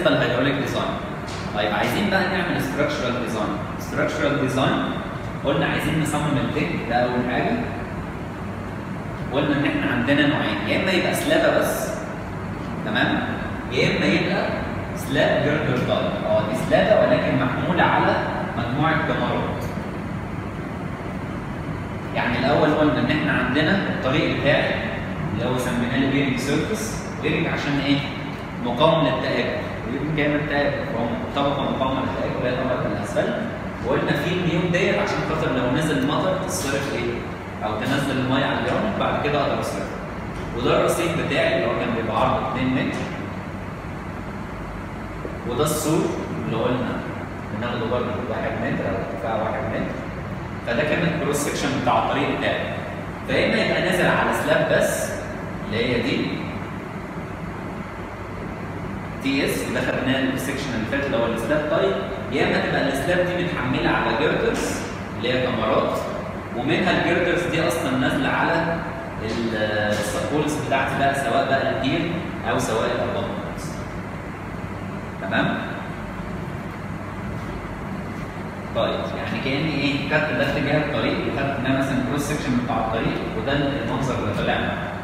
بالنسبه للهيدروليك ديزاين طيب عايزين بقى نعمل ستراكشرال ديزاين ستراكشرال ديزاين قلنا عايزين نصمم التك ده اول حاجه قلنا ان احنا عندنا نوعين يا اما يبقى سلابه بس تمام يا اما يبقى سلاب جردر تايب اه دي سلابه ولكن محموله على مجموعه جمرات يعني الاول قلنا ان احنا عندنا الطريق بتاعي اللي هو سميناه له بيرنج سيرفيس بيرنج عشان ايه؟ مقاوم للتآكل ويمكن جاي من التآكل فهو طبقه مقاومه للتآكل وهي طبقه الاسفلت وقلنا في النيوم ديت عشان خاطر لو نزل مطر تصرف ايه؟ او تنزل الميه على الجرام بعد كده اقدر اصرفها وده الرصيف بتاعي اللي هو كان بيبقى عرضه 2 متر وده السور اللي قلنا بناخده برضه 1 متر او ارتفاع 1 متر فده كان الكروس سكشن بتاع الطريق بتاعي فيا اما يبقى نازل على سلاب بس اللي هي دي تي اس اللي خدناها السكشن اللي فات اللي هو السلاب تايب يا اما تبقى السلاب دي متحمله على جيردرز اللي هي كاميرات ومنها الجيردرز دي اصلا نازله على السبولز بتاعتي بقى سواء بقى الدير او سواء الاباطمنتس تمام طيب يعني كاني ايه خدت ده اتجاه الطريق وخدت ده مثلا كروس سكشن بتاع الطريق وده المنظر اللي طالع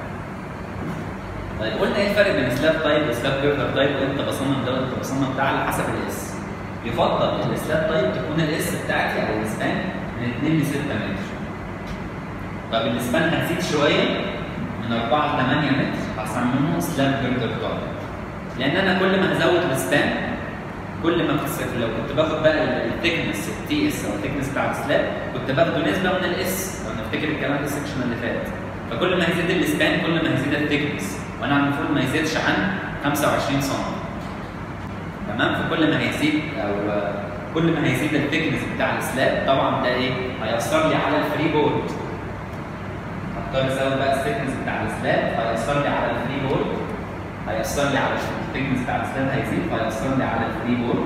طيب قلنا ايه الفرق بين سلاب تايب وسلاب جيردر تايب وامتى بصمم ده وامتى بصمم ده على حسب الاس يفضل السلاب تايب تكون الاس بتاعتي او السبان من 2 ل 6 متر طب السبان هتزيد شويه من 4 ل 8 متر هسميه سلاب جيردر تايب لان انا كل ما هزود السبان كل ما كنت لو كنت باخد بقى الثيكنس التي اس او الثيكنس بتاع السلاب كنت باخده نسبه من الاس لو نفتكر الكلام ده السكشن اللي فات فكل ما هيزيد السبان كل ما هيزيد الثيكنس وانا المفروض ما يزيدش عن 25 سم تمام فكل ما هيزيد او كل ما هيزيد الثيكنس بتاع السلاب طبعا ده ايه هيأثر لي على الفري بورد اختار ازود بقى الثيكنس بتاع السلاب هيأثر لي على الفري بورد هيأثر لي على الثيكنس بتاع السلاب هيزيد فهيأثر لي على الفري بورد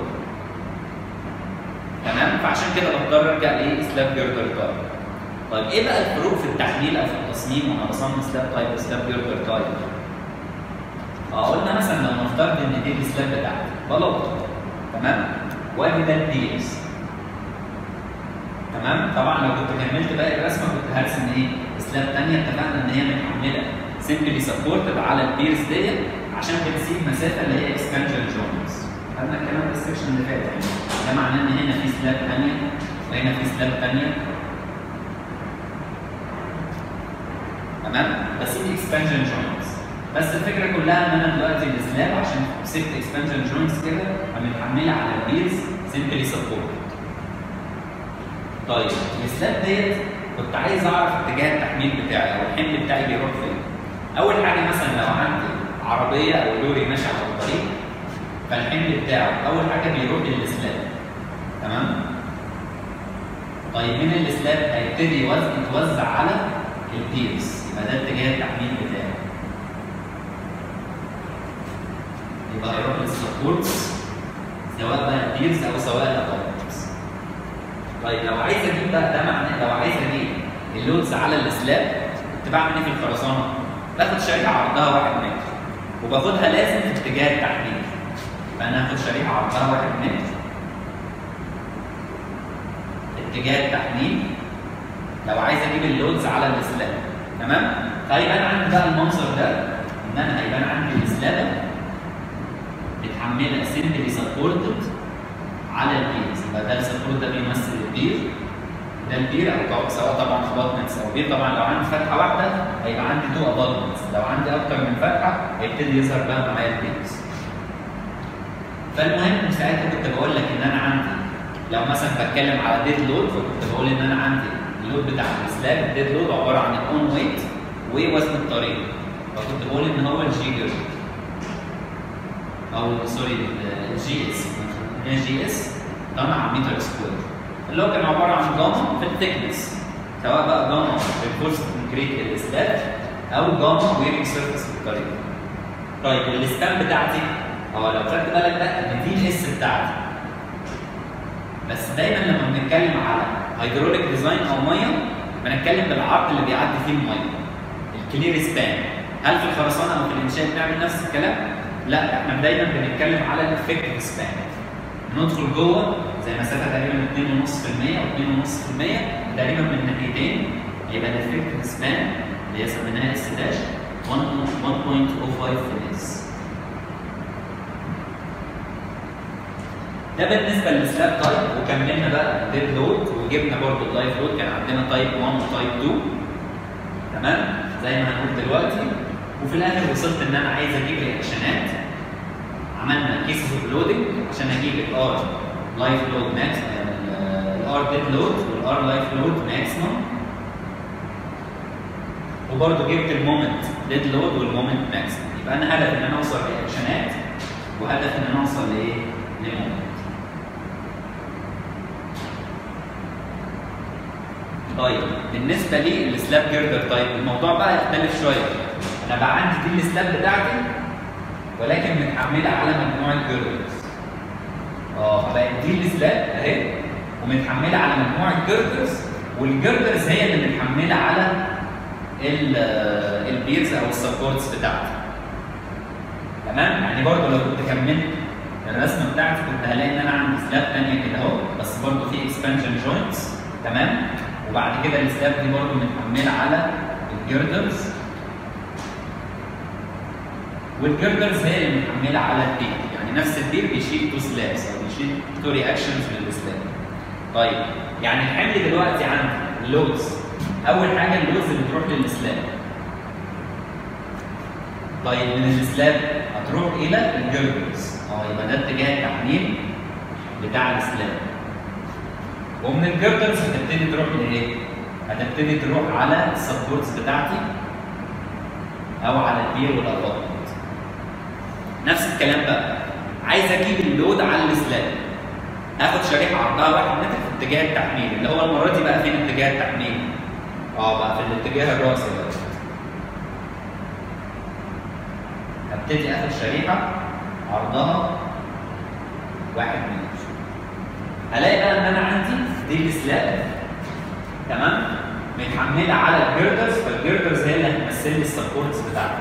تمام فعشان كده بضطر ارجع لايه سلاب جيردر تايب طيب ايه بقى الفروق في التحليل او في التصميم وانا بصمم سلاب تايب وسلاب جيردر تايب اه قلنا مثلا لو نفترض ان دي السلاب بتاعتي بلاط تمام وادي ده الديلز تمام طبعا لو كنت كملت باقي الرسمه كنت هرسم ايه سلاب ثانيه اتفقنا ان هي متحمله سيمبلي سبورتد على البيرز ديت عشان بتسيب مسافه اللي هي اكسبانشن جوينتس خدنا الكلام ده السكشن اللي فات يعني ده معناه ان هنا في سلاب ثانيه وهنا في سلاب ثانيه تمام بس دي اكسبانشن جوينتس بس الفكره كلها ان انا دلوقتي السلاب عشان سبت اكسبانشن جوينتس كده متحمله على البيرز سيمبلي سبورتد طيب السلاب ديت كنت عايز اعرف اتجاه التحميل بتاعي او الحمل بتاعي بيروح فين اول حاجه مثلا لو عندي عربيه او لوري ماشي على الطريق فالحمل بتاعه اول حاجه بيروح للسلاب تمام طيب من السلاب هيبتدي يوزع يتوزع على البيرز يبقى ده اتجاه التحميل بتاعي يبقى هيروح للسبورتس سواء بقى البيرز او سواء الابارتمنتس طيب لو عايز اجيب بقى ده معناه لو عايز اجيب اللودز على السلاب كنت بعمل ايه في الخرسانه؟ باخد شريحه عرضها 1 متر وباخدها لازم في اتجاه التحميل فانا هاخد شريحه عرضها 1 متر اتجاه التحميل لو عايز اجيب اللودز على السلاب تمام؟ فهيبان عندي بقى المنظر ده ان انا هيبان عندي السلابه متحمله سيمبلي سبورتد على البيرز يبقى ده السبورت ده بيمثل البير ده البير او سواء طبعا في باتمنتس او بير طبعا لو عندي فتحه واحده هيبقى عندي تو اباتمنتس لو عندي اكتر من فتحه هيبتدي يظهر بقى معايا البيرز فالمهم ساعتها كنت بقول لك ان انا عندي لو مثلا بتكلم على ديد لود فكنت بقول ان انا عندي اللود بتاع السلاب الديد لود عباره عن الاون ويت ووزن الطريق فكنت بقول ان هو الجي جير او سوري الجي اس جي اس طن على متر سكوير اللي هو كان عباره عن جاما في الثيكنس سواء بقى جاما في الفورس كونكريت الاسلاب او جاما ويرنج سيرفيس في الطريق. طيب الستام بتاعتي اه لو خدت بالك بقى ان دي الاس بتاعتي بس دايما لما بنتكلم على هيدروليك ديزاين او ميه بنتكلم بالعرض اللي بيعدي فيه الميه الكلير سبان هل في الخرسانه او في الانشاء بنعمل نفس الكلام؟ لا احنا دايما بنتكلم على الافكتيف سبان ندخل جوه زي مسافه تقريبا 2.5% او 2.5% تقريبا من ناحيتين يبقى الافكتيف سبان اللي هي سميناها اس داش 1.05 في الاس ده بالنسبه للسلاب تايب وكملنا بقى ديد لود وجبنا برضو اللايف لود كان عندنا تايب 1 وتايب 2 تمام زي ما هنقول دلوقتي وفي الاخر وصلت ان انا عايز اجيب رياكشنات عملنا كيسز اوف لودنج عشان اجيب الار لايف لود ماكس الار ديد لود والار لايف لود ماكسيموم وبرضه جبت المومنت ديد لود والمومنت ماكسيموم يبقى انا هدف ان انا اوصل رياكشنات وهدف ان انا اوصل لايه؟ لمومنت طيب بالنسبه لي السلاب جيردر طيب الموضوع بقى يختلف شويه انا بقى عندي دي السلاب بتاعتي ولكن متحمله على مجموعه جيردرز اه بقت دي السلاب اهي ومتحمله على مجموعه جيردرز والجيردرز هي اللي متحمله على البيرز او السبورتس بتاعتي تمام يعني برضه لو كنت كملت الرسمه بتاعتي كنت هلاقي ان انا عندي سلاب ثانيه كده اهو بس برضه في اكسبانشن جوينتس تمام وبعد كده السلاب دي برضه متحمله على الجيردرز والجيردرز هي اللي متحمله على البير يعني نفس البير بيشيل تو سلابس او بيشيل تو رياكشنز من السلاب طيب يعني الحمل دلوقتي عندي اللودز اول حاجه اللودز اللي بتروح للسلاب طيب من السلاب هتروح الى الجيردرز اه يبقى ده اتجاه التحميل بتاع السلاب ومن الجيردرز هتبتدي تروح لايه؟ هتبتدي تروح على السبورتس بتاعتي او على البير والاباطمنت نفس الكلام بقى عايز اجيب اللود على السلاب هاخد شريحه عرضها 1 متر في اتجاه التحميل اللي هو المره دي بقى فين اتجاه التحميل؟ اه بقى في الاتجاه الراسي بقى هبتدي اخد شريحه عرضها 1 متر هلاقي بقى ان انا عندي دي السلاب تمام متحمله على الجيردرز فالجيردرز هي اللي هتمثل لي السبورتس بتاعتي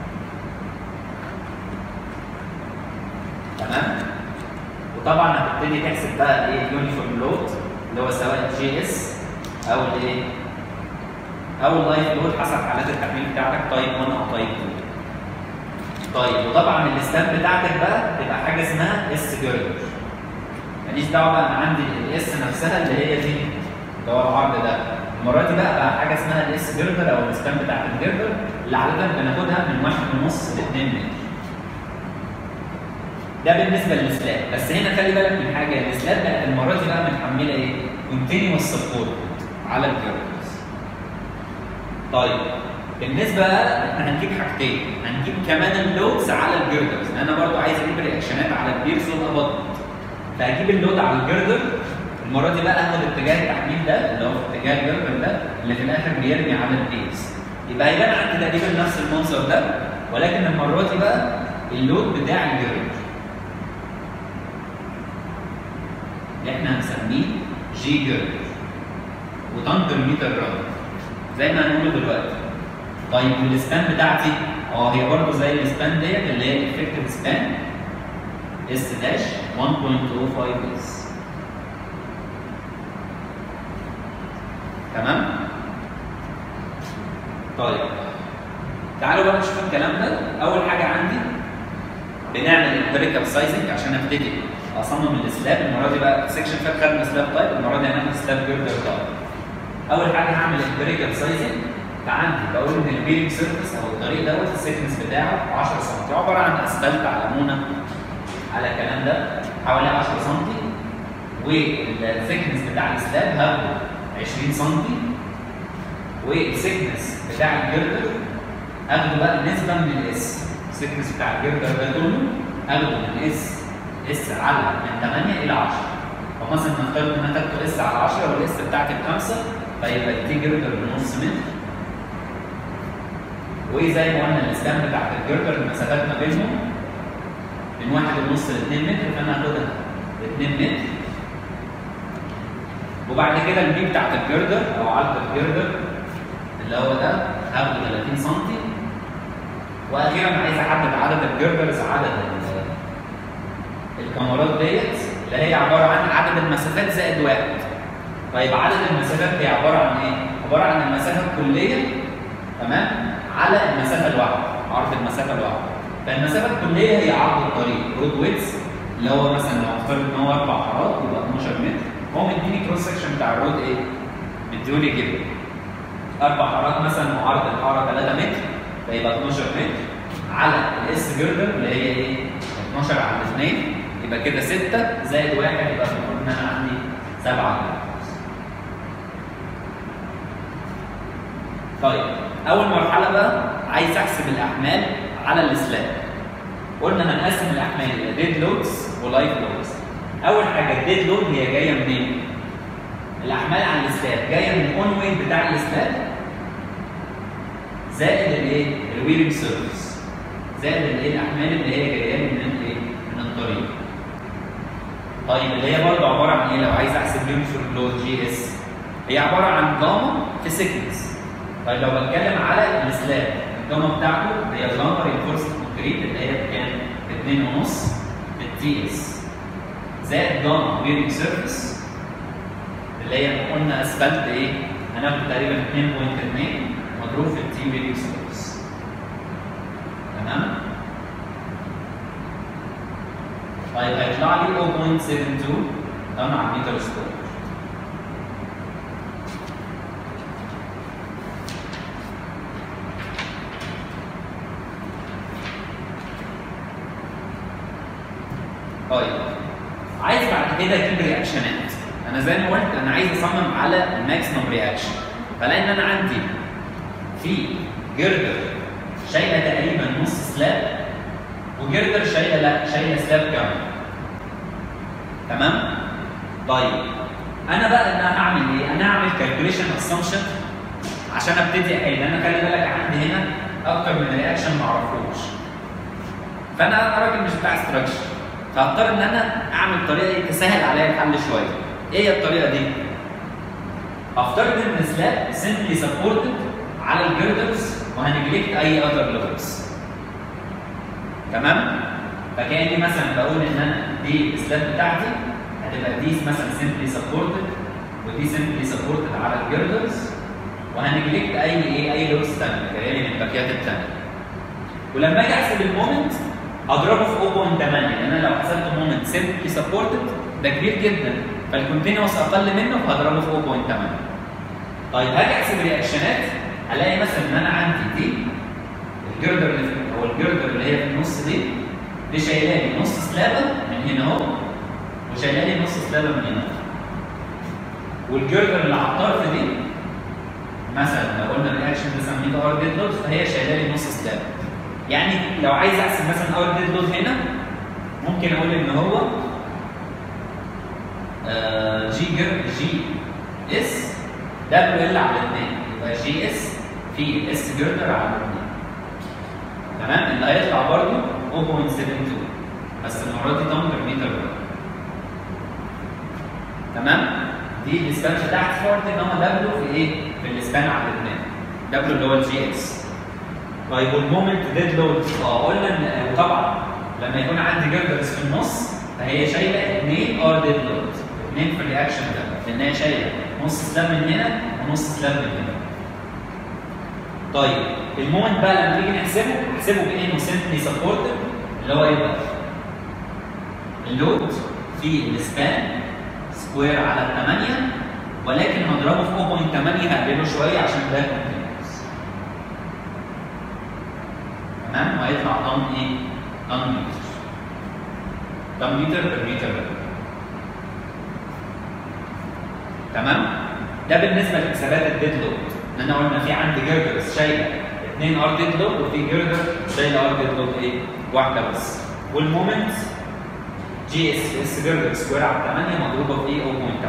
تمام وطبعا هتبتدي تحسب بقى الايه اليونيفورم لود اللي هو سواء جي اس او الايه او اللايف لود حسب حالات التحميل بتاعتك تايب 1 او تايب 2 طيب وطبعا الستاب بتاعتك بقى تبقى حاجه اسمها اس جيردر ماليش دعوه بقى انا عندي الاس نفسها اللي هي دي اللي هو العرض ده المره دي بقى بقى حاجه اسمها الاس جيردر او الستام بتاعت الجيردر اللي عاده بناخدها من واحد ونص ل 2 متر ده بالنسبه للسلاب بس هنا خلي بالك من حاجه السلاب بقت المره دي بقى متحمله ايه؟ كونتينوس سبورت على الجيردرز طيب بالنسبه بقى احنا هنجيب حاجتين هنجيب كمان اللودز على الجيردرز لان انا برضو عايز اجيب رياكشنات على البيرز والاباطمنت فهجيب اللود على الجردر المره دي بقى هاخد اتجاه التحميل ده اللي هو في اتجاه الجردر ده اللي في الاخر بيرمي على البيز يبقى هيبان عندي تقريبا نفس المنظر ده ولكن المره دي بقى اللود بتاع الجردر اللي احنا هنسميه جي جردر وتنكر متر راوند زي ما هنقوله دلوقتي طيب والسبان بتاعتي اه هي برضه زي السبان ديت اللي هي الافكتيف سبان اس داش 1.05 اس تمام طيب تعالوا بقى نشوف الكلام ده اول حاجه عندي بنعمل امبيريكال سايزنج عشان ابتدي اصمم السلاب المره دي بقى سيكشن فات خدنا سلاب تايب المره دي هنعمل سلاب جيردر تايب اول حاجه هعمل امبيريكال سايزنج فعندي بقول ان البيرنج سيرفيس او الطريق دوت السيكنس بتاعه 10 سم عباره عن اسفلت على مونه على الكلام ده حوالي 10 سم والثيكنس بتاع السلاب هاخده 20 سم والثيكنس بتاع الجردر اخده بقى نسبه من الاس الثيكنس بتاع الجردر ده كله اخده من اس اس على من 8 الى 10 فمثلا نفترض ان انا خدته اس على 10 والاس بتاعتي بخمسه فيبقى دي جردر بنص متر وزي ما قلنا الاسلام بتاعت الجردر المسافات ما بينهم من واحد ونص ل 2 متر فانا هاخدها 2 متر وبعد كده البي بتاعت الجردر او علقه الجردر اللي هو ده هاخده 30 سم واخيرا عايز احدد عدد الجردرز عدد ال- الكاميرات ديت اللي هي عباره عن عدد المسافات زائد واحد طيب عدد المسافات هي عباره عن ايه؟ عباره عن المسافه الكليه تمام على المسافه الواحده عرض المسافه الواحده فالمسافه الكليه هي عرض الطريق رود ويدز اللي هو مثلا لو افترض ان هو اربع حارات يبقى 12 متر هو مديني كروس سكشن بتاع الرود ايه؟ مديهولي كده اربع حارات مثلا وعرض الحاره 3 متر فيبقى 12 متر على الاس جردر اللي هي ايه؟ 12 على 2 يبقى كده 6 زائد 1 يبقى المفروض ان انا عندي 7 جردر طيب اول مرحله بقى عايز احسب الاحمال على السلاب قلنا هنقسم الاحمال الى ديد لودز ولايف لودز اول حاجه الديد لود هي جايه منين الاحمال على السلاب جايه من الاون ويت بتاع السلاب زائد الايه الويلنج سيرفيس زائد الايه الاحمال اللي هي جايه لي من الايه من الطريق طيب اللي هي برضه عباره عن ايه لو عايز احسب يونيفورم لود جي اس هي عباره عن جاما في سيكنس طيب لو بتكلم على السلاب الجاما بتاعته هي جاما رينفورس كونكريت اللي هي بكام؟ ب 2.5 في التي اس زائد جاما ويرنج سيرفيس اللي هي قلنا اسفلت ايه؟ هناخد تقريبا 2.2 مضروب في التي ويرنج سيرفيس تمام؟ طيب هيطلع لي 0.72 طن على المتر سكوير طيب عايز بعد كده اجيب رياكشنات انا زي ما قلت انا عايز اصمم على الماكسيمم رياكشن فلان انا عندي في جردر شايله تقريبا نص سلاب وجردر شايله لا شايله سلاب كامل تمام طيب انا بقى انا هعمل ايه انا هعمل كالكوليشن اسامبشن عشان ابتدي احل انا خلي بالك عندي هنا اكتر من رياكشن ما اعرفوش فانا راجل مش بتاع ستراكشر فهضطر ان انا اعمل طريقه تسهل عليا الحل شويه. ايه هي الطريقه دي؟ هفترض ان السلاب سمبلي سبورتد على الجردرز وهنجلكت اي اذر لودز. تمام؟ فكاني مثلا بقول ان انا دي السلاب بتاعتي هتبقى دي مثلا سمبلي سبورتد ودي سمبلي سبورتد على الجردرز وهنجلكت اي ايه اي لودز ثانيه جايه لي من الباكيات الثانيه. ولما اجي احسب المومنت اضربه في 0.8 لان انا لو حسبت مومنت سيمبلي سبورتد ده كبير جدا فالكونتينوس اقل منه فهضربه في 0.8 طيب هاجي احسب رياكشنات الاقي مثلا ان انا عندي دي الجردر اللي في هو الجردر اللي هي في النص دي دي شايله لي نص سلابه من هنا اهو وشايله لي نص سلابه من هنا والجردر اللي على الطرف دي مثلا لو قلنا الرياكشن بنسميه ار ديد لود فهي شايله لي نص سلابه يعني لو عايز احسب مثلا اور ديد لود هنا ممكن اقول ان هو آه جي جر جي اس دبليو ال على 2 يبقى جي اس في اس جردر على 2 تمام اللي هيطلع برضه 0.72 بس المره دي طن بر متر تمام دي الاسبان بتاعتي فرض ان هو دبليو في ايه؟ في الاسبان على 2 دبليو اللي هو الجي اس طيب والمومنت ديد لود اه قلنا ان طبعا لما يكون عندي جردرز في النص فهي شايله 2 ار ديد لود 2 في الرياكشن ده لان هي شايله نص سلاب من هنا ونص سلاب من هنا طيب المومنت بقى لما نيجي نحسبه نحسبه بانه سمبلي سبورتد اللي هو يبقى اللود في السبان سكوير على 8 ولكن هضربه في 0.8 هقلله شويه عشان ده كونتينوس تمام وهيطلع طن ايه؟ طن متر طن متر بر متر بر تمام؟ ده بالنسبه لحسابات الديد لود ان انا قلنا في عندي جردرز شايله 2 ار ديد لود وفي جردر شايله ار ديد لود ايه؟ واحده بس والمومنت جي اس اس جردر سكوير على 8 مضروبه في 0.8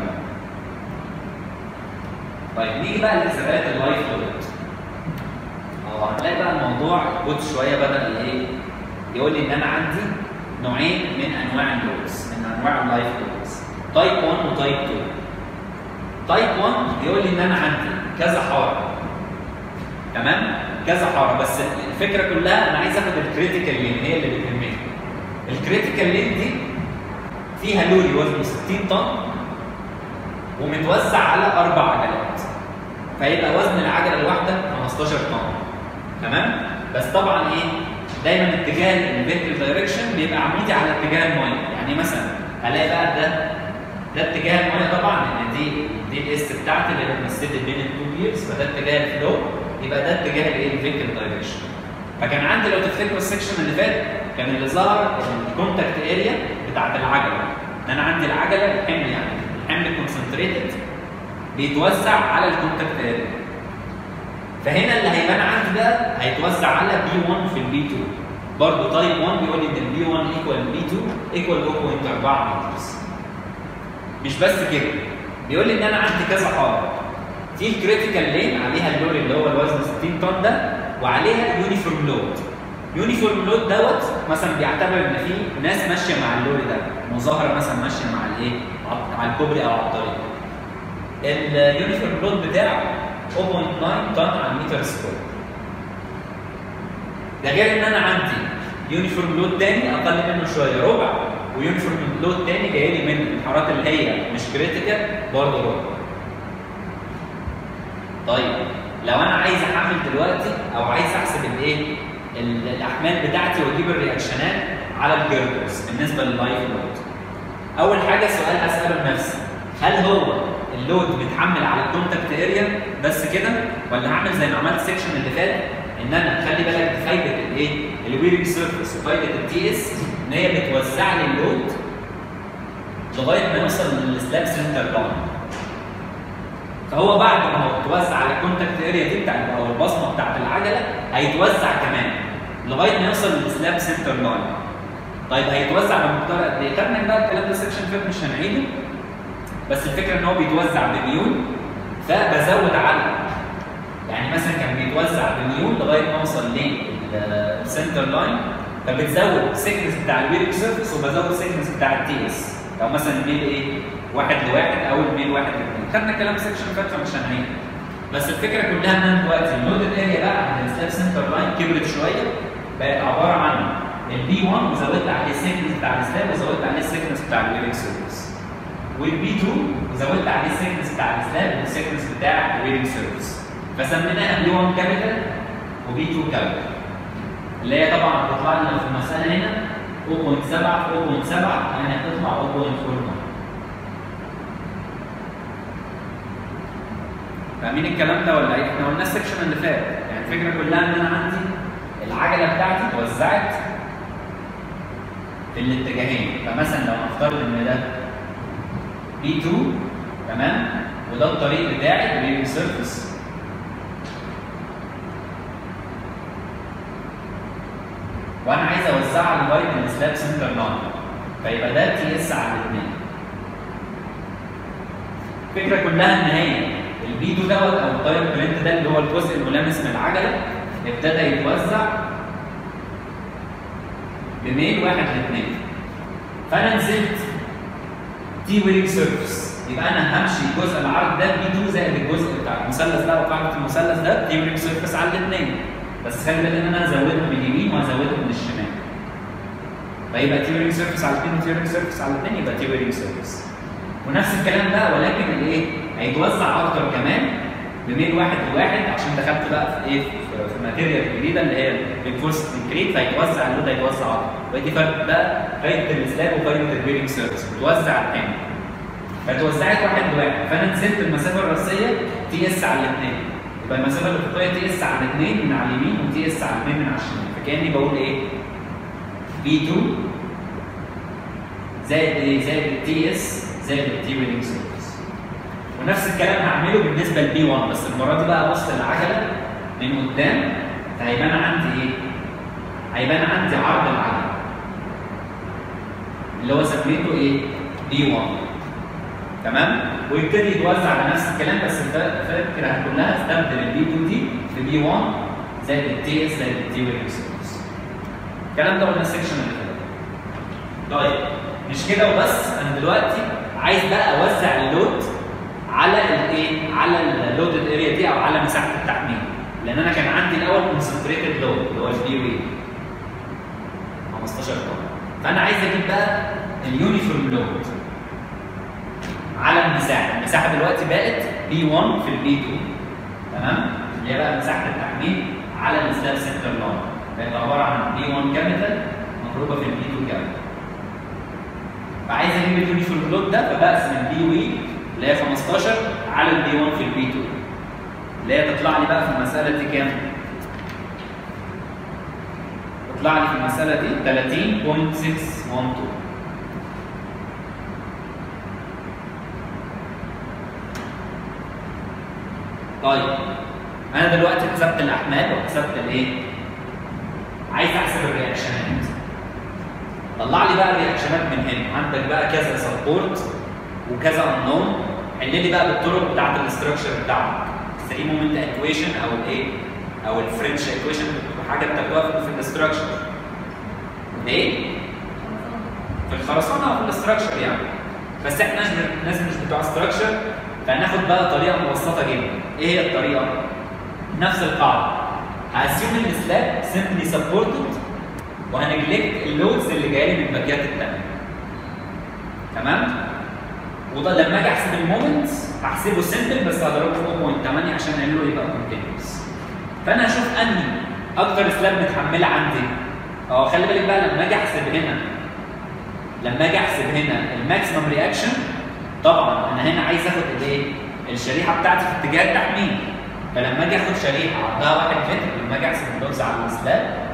طيب نيجي بقى لحسابات اللايف لود اه هتلاقي بقى الموضوع كنت شويه بدا ايه يقول لي ان انا عندي نوعين من انواع اللودز من انواع اللايف لودز تايب 1 وتايب 2 تايب 1 يقول لي ان انا عندي كذا حاره تمام كذا حاره بس الفكره كلها انا عايز اخد الكريتيكال لين هي اللي بتهمني الكريتيكال لين دي فيها لوري وزنه 60 طن ومتوزع على اربع عجلات فيبقى وزن العجله الواحده 15 طن تمام بس طبعا ايه دايما اتجاه الفيكتور دايركشن بيبقى عمودي على اتجاه الميه يعني مثلا هلاقي بقى ده ده اتجاه الميه طبعا لان دي دي الاس بتاعتي اللي انا مثلت بين التو بيرز فده اتجاه الفلو يبقى ده اتجاه الايه الفيكتور دايركشن فكان عندي لو تفتكروا السكشن اللي فات كان اللي ظهر الكونتاكت اريا بتاعت العجله ان انا عندي العجله الحمل يعني الحمل كونسنتريتد بيتوزع على الكونتاكت اريا فهنا اللي هيبان عندي ده هيتوزع على بي 1 في البي 2 برضه تايب 1 بيقول لي ان البي 1 ايكوال بي 2 ايكوال 0.4 متر مش بس كده بيقول لي ان انا عندي كذا حاره في الكريتيكال لين عليها اللوري اللي هو الوزن 60 طن ده وعليها يونيفورم لود يونيفورم لود دوت مثلا بيعتبر ان في ناس ماشيه مع اللوري ده مظاهره مثلا ماشيه مع الايه على الكوبري او على الطريق اليونيفورم لود بتاعه 0.9 طن على المتر سكوير ده غير ان انا عندي يونيفورم لود تاني اقل منه شويه ربع ويونيفورم لود تاني جاي لي من الحارات اللي هي مش كريتيكال برضه ربع طيب لو انا عايز احمل دلوقتي او عايز احسب الايه الاحمال بتاعتي واجيب الرياكشنات على الجيردرز بالنسبه لللايف لود اول حاجه سؤال هساله لنفسي هل هو اللود بيتحمل على الكونتاكت اريا بس كده ولا هعمل زي ما عملت السكشن اللي فات ان انا خلي بالك فايده الايه الويرنج سيرفيس وفايده التي اس ان هي بتوزع لي اللود لغايه ما يوصل للسلاب سنتر لاين فهو بعد ما هو اتوزع على الكونتاكت اريا دي بتاعت او البصمه بتاعت العجله هيتوزع كمان لغايه ما يوصل للسلاب سنتر لاين طيب هيتوزع بمقدار قد ايه؟ خدنا بقى الكلام ده سكشن فات مش هنعيده بس الفكره ان هو بيتوزع بميول فبزود على يعني مثلا كان بيتوزع بميول لغايه ما اوصل للسنتر لاين فبتزود السيكنس بتاع الويرنج سيرفيس وبزود السيكنس بتاع التي اس لو مثلا الميل ايه؟ واحد لواحد او الميل واحد لاثنين خدنا الكلام سكشن فات فمش هنعيد بس الفكره كلها ان انا دلوقتي اللود اريا بقى عند السلاب سنتر لاين كبرت شويه بقت عباره عن البي 1 وزودت عليه السيكنس بتاع السلاب وزودت عليه السيكنس بتاع الويرنج سيرفيس والبي 2 وزودت عليه السيكنس بتاع السلاب والسيكنس بتاع الويرنج سيرفيس فسميناها بي 1 كابيتال وبي 2 كابيتال اللي هي طبعا بتطلع لنا في المساله هنا 0.7 في 0.7 يعني هتطلع 0.49 فاهمين الكلام ده ولا ايه؟ احنا قلنا السكشن اللي فات يعني الفكره كلها ان انا عندي العجله بتاعتي اتوزعت في الاتجاهين فمثلا لو نفترض ان ده بي 2 تمام وده الطريق بتاعي الريل سيرفيس وانا عايز اوزعها لغايه السلاب سنتر لاين فيبقى ده تي اس على الاثنين الفكره كلها ان هي البي 2 دوت او التاير برنت ده اللي هو الجزء الملامس من العجله ابتدى يتوزع بميل واحد لاثنين فانا نزلت تي ويرنج سيرفيس يبقى انا همشي جزء العرض ده بي 2 زائد الجزء بتاع المثلث ده وقاعده المثلث ده تي ويرنج سيرفيس على الاثنين بس خلي بالك ان انا هزودها من اليمين وهزودها من الشمال فيبقى تي ويرنج سيرفيس على الاثنين وتي ويرنج سيرفيس على الاثنين يبقى تي ويرنج سيرفيس ونفس الكلام ده ولكن الايه هيتوزع اكتر كمان بميل واحد لواحد عشان دخلت بقى في ايه في ماتيريال جديده اللي هي رينفورس كونكريت فهيتوزع اللود هيتوزع اكتر ودي فرق بقى فايده السلاب وفايده البيلنج سيرفيس بتوزع الحمل فتوزعت واحد لواحد فانا نزلت المسافه الرئيسيه تي اس على الاثنين يبقى المسافه الافقيه تي اس على الاثنين من على اليمين وتي اس على الاثنين من على الشمال فكاني بقول ايه بي 2 زائد ايه زائد التي اس زائد التي ويلنج سيرفيس ونفس الكلام هعمله بالنسبه لبي 1 بس المره دي بقى ابص العجله من قدام فهيبان عندي ايه؟ هيبان عندي عرض العجله اللي هو سميته ايه؟ بي 1 تمام؟ ويبتدي يتوزع على نفس الكلام بس الفكره كلها استبدل البي 2 دي ببي 1 زائد التي اس زائد التي ويلنج سيرفيس الكلام ده قلنا السكشن اللي فات طيب مش كده وبس انا دلوقتي عايز بقى اوزع اللود على الايه؟ على اللودد اريا دي او على مساحه التحميل. لان انا كان عندي الاول كونسنتريتد لود اللي هو البي وي 15 طن فانا عايز اجيب بقى اليونيفورم لود على المساحه المساحه دلوقتي بقت بي 1 في البي 2 تمام اللي هي بقى مساحه التحميل على السلاب سنتر لاين بقت عباره عن بي 1 كابيتال مضروبه في البي 2 كابيتال فعايز اجيب اليونيفورم لود ده فبقسم البي وي اللي هي 15 على البي 1 في البي 2 اللي هي تطلع لي بقى في المساله دي كام؟ تطلع لي في المساله دي 30.612 طيب انا دلوقتي حسبت الاحمال وحسبت الايه؟ عايز احسب الرياكشنات طلع لي بقى الرياكشنات من هنا عندك بقى كذا سبورت وكذا انون حل لي بقى بالطرق بتاعت الاستراكشر بتاعك 3 مومنت ايكويشن او الايه او الفرنش ايكويشن حاجه بتاخدوها في الاستراكشر ايه في الخرسانه او في الاستراكشر يعني بس احنا ناس ناس مش بتوع استراكشر فهناخد بقى طريقه مبسطه جدا ايه هي الطريقه نفس القاعده هاسيوم ان السلاب سمبلي سبورتد وهنجلكت اللودز اللي جايه لي من الباكيات الثانيه تمام وده لما اجي احسب المومنتس هحسبه سمبل بس هضربه في 0.8 عشان اعمل له يبقى كونتينوس فانا هشوف انهي اكتر سلاب متحمله عندي اه خلي بالك بقى لما اجي احسب هنا لما اجي احسب هنا الماكسيمم رياكشن طبعا انا هنا عايز اخد الايه الشريحه بتاعتي في اتجاه التحميل فلما اجي اخد شريحه عرضها 1 متر لما اجي احسب اللودز على السلاب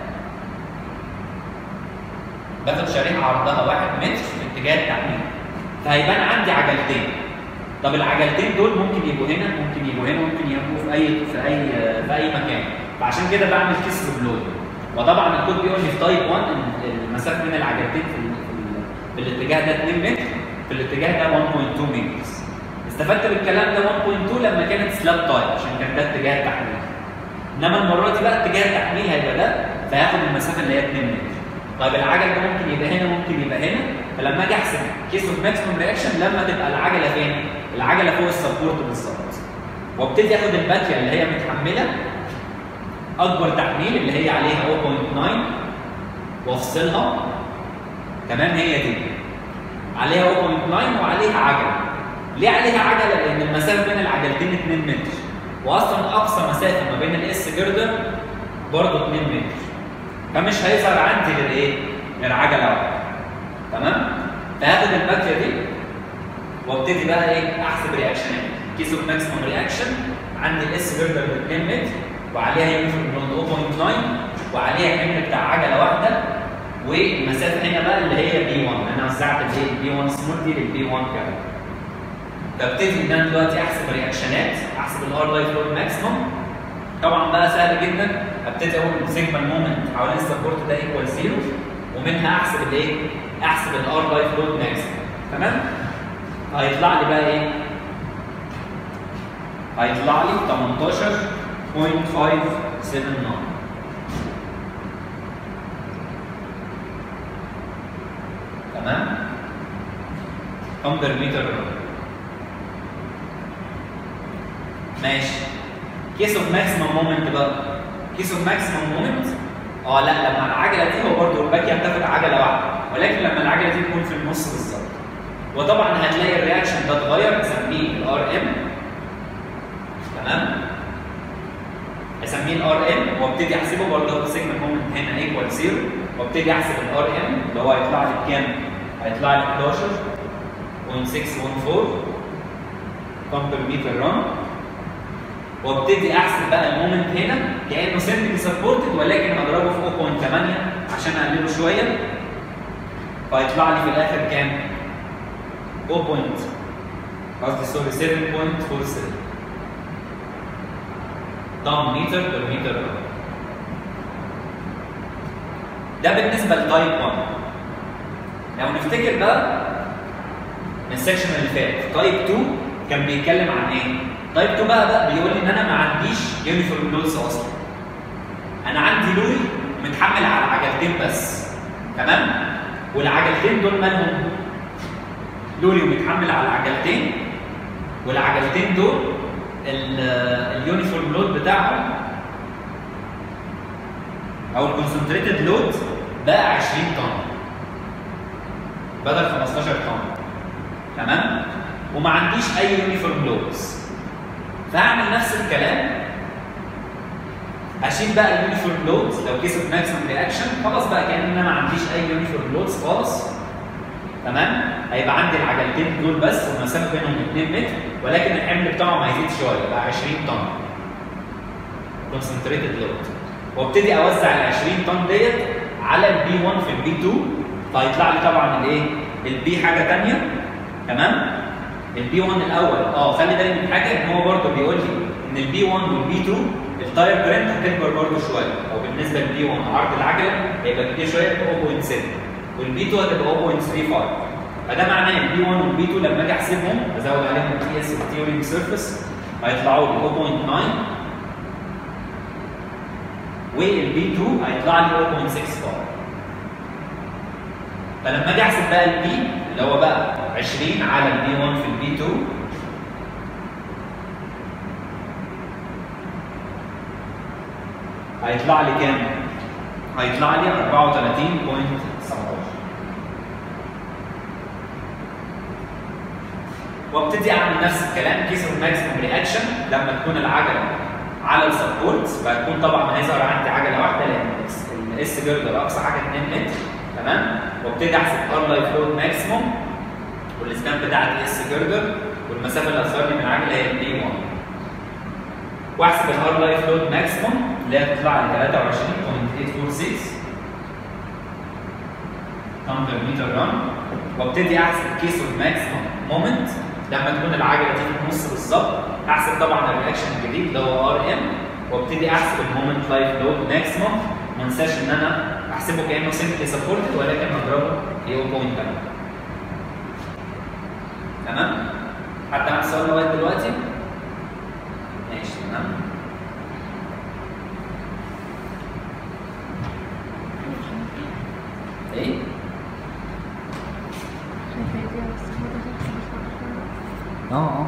باخد شريحه عرضها 1 متر في اتجاه التحميل فهيبان عندي عجلتين طب العجلتين دول ممكن يبقوا هنا ممكن يبقوا هنا ممكن يبقوا في اي في اي في اي مكان فعشان كده بعمل كيس بلود وطبعا الكود بيقول لي في تايب 1 ان المسافه بين العجلتين في, ال في, ال في الاتجاه ده 2 متر في الاتجاه ده 1.2 متر استفدت بالكلام ده 1.2 لما كانت سلاب تايب عشان كان ده اتجاه التحميل انما المره دي بقى اتجاه التحميل هيبقى ده فهياخد المسافه اللي هي 2 متر طيب العجل ده ممكن يبقى هنا ممكن يبقى هنا فلما اجي احسب كيس اوف ماكسيموم رياكشن لما تبقى العجله فين؟ العجله فوق السبورت بالظبط وابتدي اخد الباكيه اللي هي متحمله اكبر تحميل اللي هي عليها 0.9 وافصلها تمام هي دي عليها 0.9 وعليها عجله ليه عليها عجله؟ لان المسافه بين العجلتين 2 متر واصلا اقصى مسافه ما بين الاس جردر برضه 2 متر فمش هيظهر عندي غير ايه؟ غير عجله واحده. تمام؟ فهاخد الباكيه دي وابتدي بقى ايه؟ احسب رياكشنات. كيس اوف ماكسيمم رياكشن عندي الاس جردر ب 2 متر وعليها يونيفورم لود 0.9 وعليها حمل بتاع عجله واحده والمسافه هنا بقى اللي هي بي 1 انا وزعت الايه؟ بي 1 سمول دي للبي 1 كمان. فابتدي ان انا دلوقتي احسب رياكشنات احسب الار لايف لود ماكسيمم طبعا بقى سهل جدا ابتدي اقول سيجما المومنت حوالين السبورت ده ايكوال زيرو ومنها احسب الايه؟ احسب الار لايف لود ماكسيمم تمام؟ هيطلع لي بقى ايه؟ هيطلع لي 18.579 تمام؟ كم متر ماشي كيس اوف ماكسيمم مومنت بقى كيس اوف ماكسيمم مومنت اه لا لما العجله دي هو برضه الباكيه بتاخد عجله واحده ولكن لما العجله دي تكون في النص بالظبط وطبعا هتلاقي الرياكشن ده اتغير اسميه الار ام تمام اسميه الار ام وابتدي احسبه برضه سيجما مومنت هنا ايكوال زيرو وابتدي احسب الار ام اللي هو هيطلع لي بكام؟ هيطلع لي 11.614 طن بير متر ران وابتدي احسب بقى المومنت هنا كانه سمبلي سبورتد ولكن اضربه في 0.8 عشان اقلله شويه فيطلع لي في الاخر كام؟ 0. قصدي سوري 7.47 طن متر بير متر ده بالنسبه لتايب 1 لو نفتكر بقى من السكشن اللي فات تايب 2 كان بيتكلم عن ايه؟ تايب 2 بقى بقى بيقول لي ان انا ما عنديش يونيفورم لودز اصلا. انا عندي لوري متحمل على عجلتين بس. تمام؟ والعجلتين دول مالهم؟ لوري متحمل على عجلتين والعجلتين دول اليونيفورم لود بتاعهم او الكونسنتريتد لود بقى 20 طن بدل 15 طن تمام وما عنديش اي يونيفورم لودز فاعمل نفس الكلام اشيل بقى اليونيفورم لودز لو كيس اوف ماكسيمم رياكشن خلاص بقى كان انا ما عنديش اي يونيفورم لودز خالص تمام هيبقى عندي العجلتين دول بس والمسافه بينهم 2 متر ولكن الحمل بتاعهم هيزيد شويه بقى 20 طن كونسنتريتد لود وابتدي اوزع ال 20 طن ديت على البي 1 في البي 2 فهيطلع لي طبعا الايه؟ البي حاجه ثانيه تمام؟ البي 1 الاول اه خلي بالك من حاجه ان هو برضه بيقول لي ان البي 1 والبي 2 التاير كرنت هتكبر برضه شويه او بالنسبه للبي 1 عرض العجله هيبقى كبير شويه 0.7 والبي 2 هتبقى 0.35 فده معناه ان البي 1 والبي 2 لما اجي احسبهم ازود عليهم تي اس والتيورينج سيرفيس هيطلعوا لي 0.9 والبي 2 هيطلع لي 0.65 فلما اجي احسب بقى البي اللي هو بقى 20 على البي 1 في البي 2 هيطلع لي كام؟ هيطلع لي 34.17 وابتدي اعمل نفس الكلام كيس اوف ماكسيموم رياكشن لما تكون العجله على السبورت فهتكون طبعا هيظهر عندي عجله واحده لان الاس جردر اقصى حاجه 2 متر تمام وابتدي احسب ار لايف لود ماكسيموم والسكان بتاعت اس جردر والمسافه اللي هتظهر لي من العجله هي البي 1 واحسب الار لايف لود ماكسيموم اللي هي هتطلع لي 23.846 طن بير متر ران وابتدي احسب كيس اوف ماكسيموم مومنت لما تكون العجله دي في النص بالظبط احسب طبعا الرياكشن الجديد اللي هو ار ام وابتدي احسب المومنت لايف لود ماكسيموم ما انساش ان انا احسبه كانه سمبلي سبورتد ولكن اضربه في 0.8 تمام؟ حد عنده سؤال لغايه دلوقتي؟ ماشي تمام ايه؟ اه اه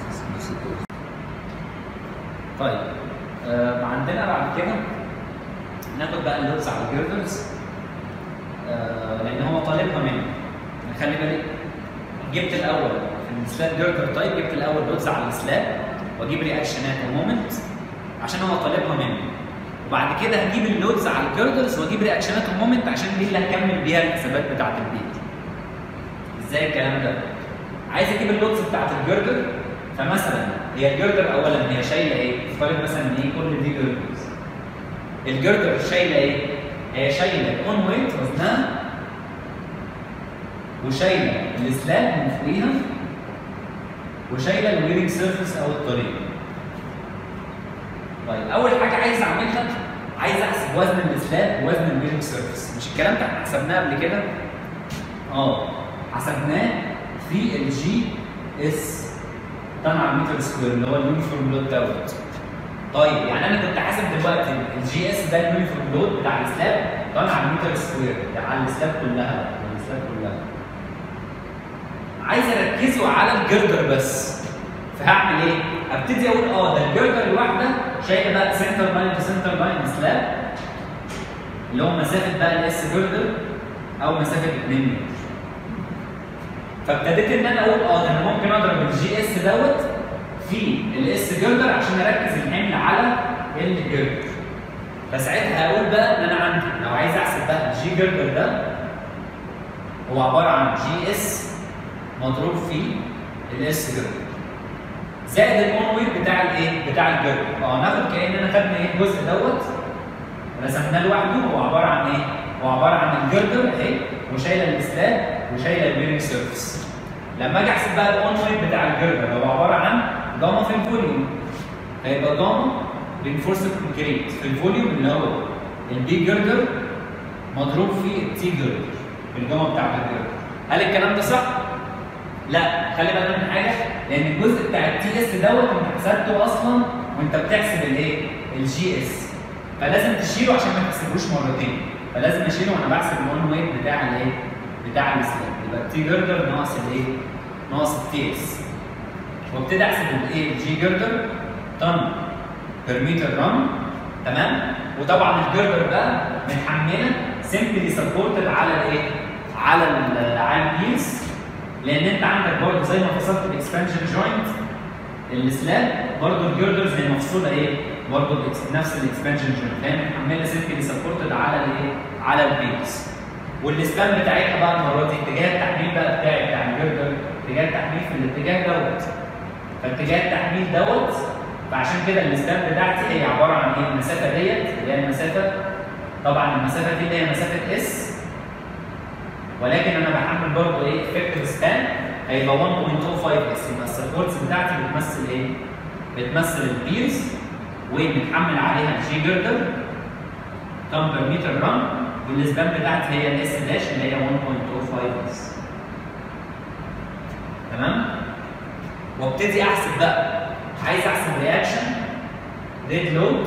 طيب آه عندنا بعد كده ناخد بقى اللودز على الجيردرز آه لان هو طالبها مني خلي بالك جبت الاول في السلاب جيردر تايب جبت الاول لودز على السلاب واجيب رياكشنات ومومنت عشان هو طالبها مني وبعد كده هجيب اللودز على الجيردرز واجيب رياكشنات ومومنت عشان دي اللي هكمل بيها الحسابات بتاعت البيت ازاي الكلام ده؟ عايز اجيب اللودز بتاعت الجردر فمثلا هي الجردر اولا هي شايله ايه؟ افترض مثلا ان ايه كل دي جردرز الجردر شايله ايه؟ هي شايله الاون ويت وزنها وشايله السلاب من فوقيها وشايله الويرنج سيرفيس او الطريق. طيب اول حاجه عايز اعملها عايز احسب وزن السلاب ووزن الويرنج سيرفيس مش الكلام ده احنا حسبناه قبل كده؟ اه حسبناه في الجي اس طن على المتر سكوير اللي هو اليونيفورم لود دوت طيب يعني انا كنت حاسب دلوقتي الجي اس ده اليونيفورم لود بتاع السلاب طن على المتر سكوير على السلاب كلها على السلاب كلها عايز اركزه على الجردر بس فهعمل ايه؟ ابتدي اقول اه ده الجردر الواحده شايله بقى سنتر لاين تو سنتر لاين سلاب اللي هو مسافه بقى الاس جردر او مسافه 2 متر فابتديت ان انا اقول اه ده انا ممكن اضرب الجي اس دوت في الاس جردر عشان اركز الحمل على الجردر فساعتها هقول بقى ان انا عندي لو عايز احسب بقى الجي جردر ده هو عباره عن جي اس مضروب في الاس جردر زائد الاون ويت بتاع الايه؟ بتاع الجردر اه ناخد كاننا خدنا ايه الجزء دوت رسمناه لوحده هو عباره عن ايه؟ هو عباره عن الجردر اهي وشايله السلاب وشايله البيرنج سيرفيس لما اجي احسب بقى الاون ويت بتاع الجردر هو عباره عن جاما في الفوليوم هيبقى جاما رينفورسد كونكريت في الفوليوم اللي هو البي جردر مضروب في التي جردر بالجاما بتاعت الجردر هل الكلام ده صح؟ لا خلي بالك من حاجه لان الجزء بتاع التي اس دوت انت حسبته اصلا وانت بتحسب الايه؟ الجي اس فلازم تشيله عشان ما تحسبوش مرتين فلازم اشيله وانا بحسب الاون ويت بتاع الايه؟ بتاع السلاب يبقى التي جردر ناقص الايه؟ ناقص التي اس وابتدي احسب الايه؟ الجي جردر طن بير متر رن تمام؟ وطبعا الجردر ده متحمله سمبلي سبورتد على الايه؟ على ال على البيس لان انت عندك برضه زي ما فصلت الاكسبانشن جوينت السلاب برضه الجردرز هي مفصوله ايه؟ برضه نفس الاكسبانشن جوينت فهي متحمله سمبلي سبورتد على الايه؟ على البيس والسبان بتاعتها بقى المره دي اتجاه التحميل بقى بتاعي بتاع الجردر اتجاه التحميل في الاتجاه دوت فاتجاه التحميل دوت فعشان كده السبان بتاعتي هي عباره عن ايه؟ المسافه ديت اللي هي المسافه طبعا المسافه دي اللي هي مسافه اس ولكن انا بحمل برضه ايه افكتيف سبان هيبقى 1.05 اس يبقى السبورتس بتاعتي بتمثل ايه؟ بتمثل البيرز ومتحمل عليها الجي جردر كم بير متر ران والسبان بتاعتي هي الاس داش اللي هي 1.05 اس تمام؟ وابتدي احسب بقى عايز احسب رياكشن ديد لود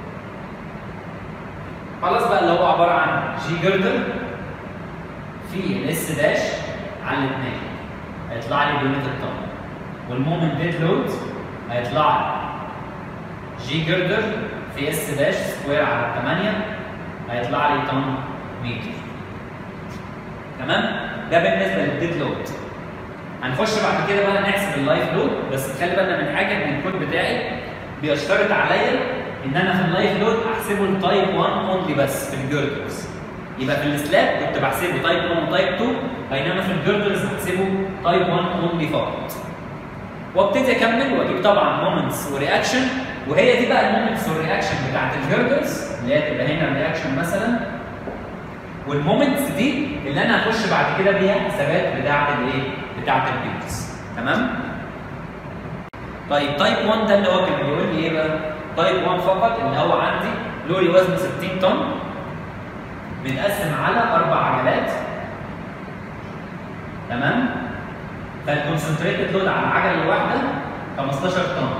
خلاص بقى اللي هو عباره عن جي جردر في الاس داش على الاثنين هيطلع لي بيونت الطن والمومنت ديد لود هيطلع لي جي جردر في اس داش سكوير على 8 هيطلع لي طن متر تمام ده بالنسبه للديد لود هنخش بعد كده بقى نحسب اللايف لود بس خلي بالنا من حاجه ان الكود بتاعي بيشترط عليا ان انا في اللايف لود احسبه التايب 1 اونلي بس في الجيردرز يبقى في السلاب كنت بحسبه تايب 1 وتايب 2 بينما في الجيردرز بحسبه تايب 1 اونلي فقط وابتدي اكمل واجيب طبعا مومنتس ورياكشن وهي دي بقى المومنتس والرياكشن بتاعت الجيردرز اللي هي تبقى هنا الرياكشن مثلا والمومنتس دي اللي انا هخش بعد كده بيها حسابات بتاعت الايه؟ بتاعت البيوتس تمام؟ طيب تايب 1 ده اللي هو كان بيقول لي ايه بقى؟ تايب 1 فقط اللي هو عندي لوري وزنه 60 طن متقسم على اربع عجلات تمام؟ فالكونسنتريتد لود على العجله الواحده 15 طن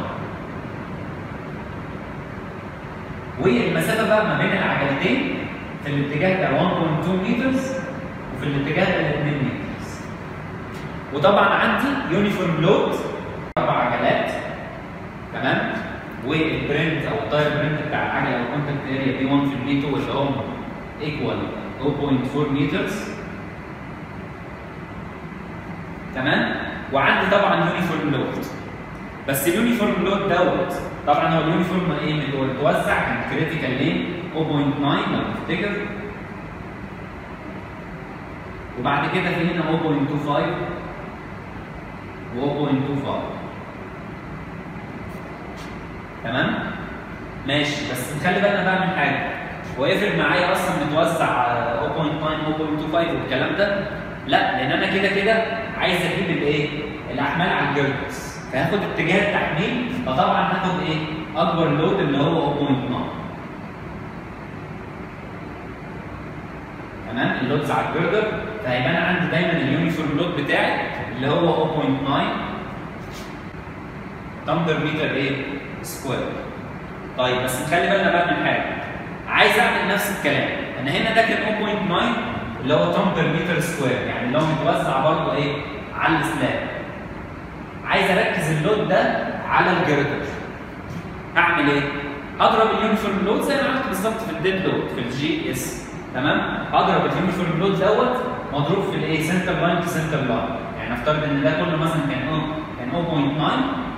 والمسافه بقى ما بين العجلتين في الاتجاه ده 1.2 مترز وفي الاتجاه ده 2 مترز وطبعا عندي يونيفورم لود اربع عجلات تمام والبرنت او التاير برنت بتاع العجله او الكونتاكت اريا بي 1 في البي 2 اللي هم ايكوال 0.4 مترز تمام وعندي طبعا يونيفورم لود بس اليونيفورم لود دوت طبعا هو اليونيفورم ايه متوزع كان كريتيكال ليه 0.9 لو تفتكر وبعد كده في هنا 0.25 و 0.25 تمام ماشي بس نخلي بالنا بقى من حاجه هو يفرق معايا اصلا متوزع 0.9 0.25 والكلام ده لا لان انا كده كده عايز اجيب الايه الاحمال على الجيردرز فهاخد اتجاه التحميل فطبعا هاخد ايه اكبر لود اللي هو 0.9 تمام اللودز على الجردر فهيبقى انا عندي دايما اليونيفورم لود بتاعي اللي هو 0.9 تمبر متر ايه سكوير طيب بس نخلي بالنا بقى من حاجه عايز اعمل نفس الكلام انا هنا ده كان 0.9 اللي هو تمبر متر سكوير يعني اللي هو متوزع برضه ايه على السلاب عايز اركز اللود ده على الجردر هعمل ايه؟ هضرب اليونيفورم لود زي ما عملت بالظبط في الديد لود في الجي اس تمام؟ هضرب اليونيفورم لود دوت مضروب في الايه؟ سنتر لاين تو سنتر لاين يعني نفترض ان ده كله مثلا كان كان 0.9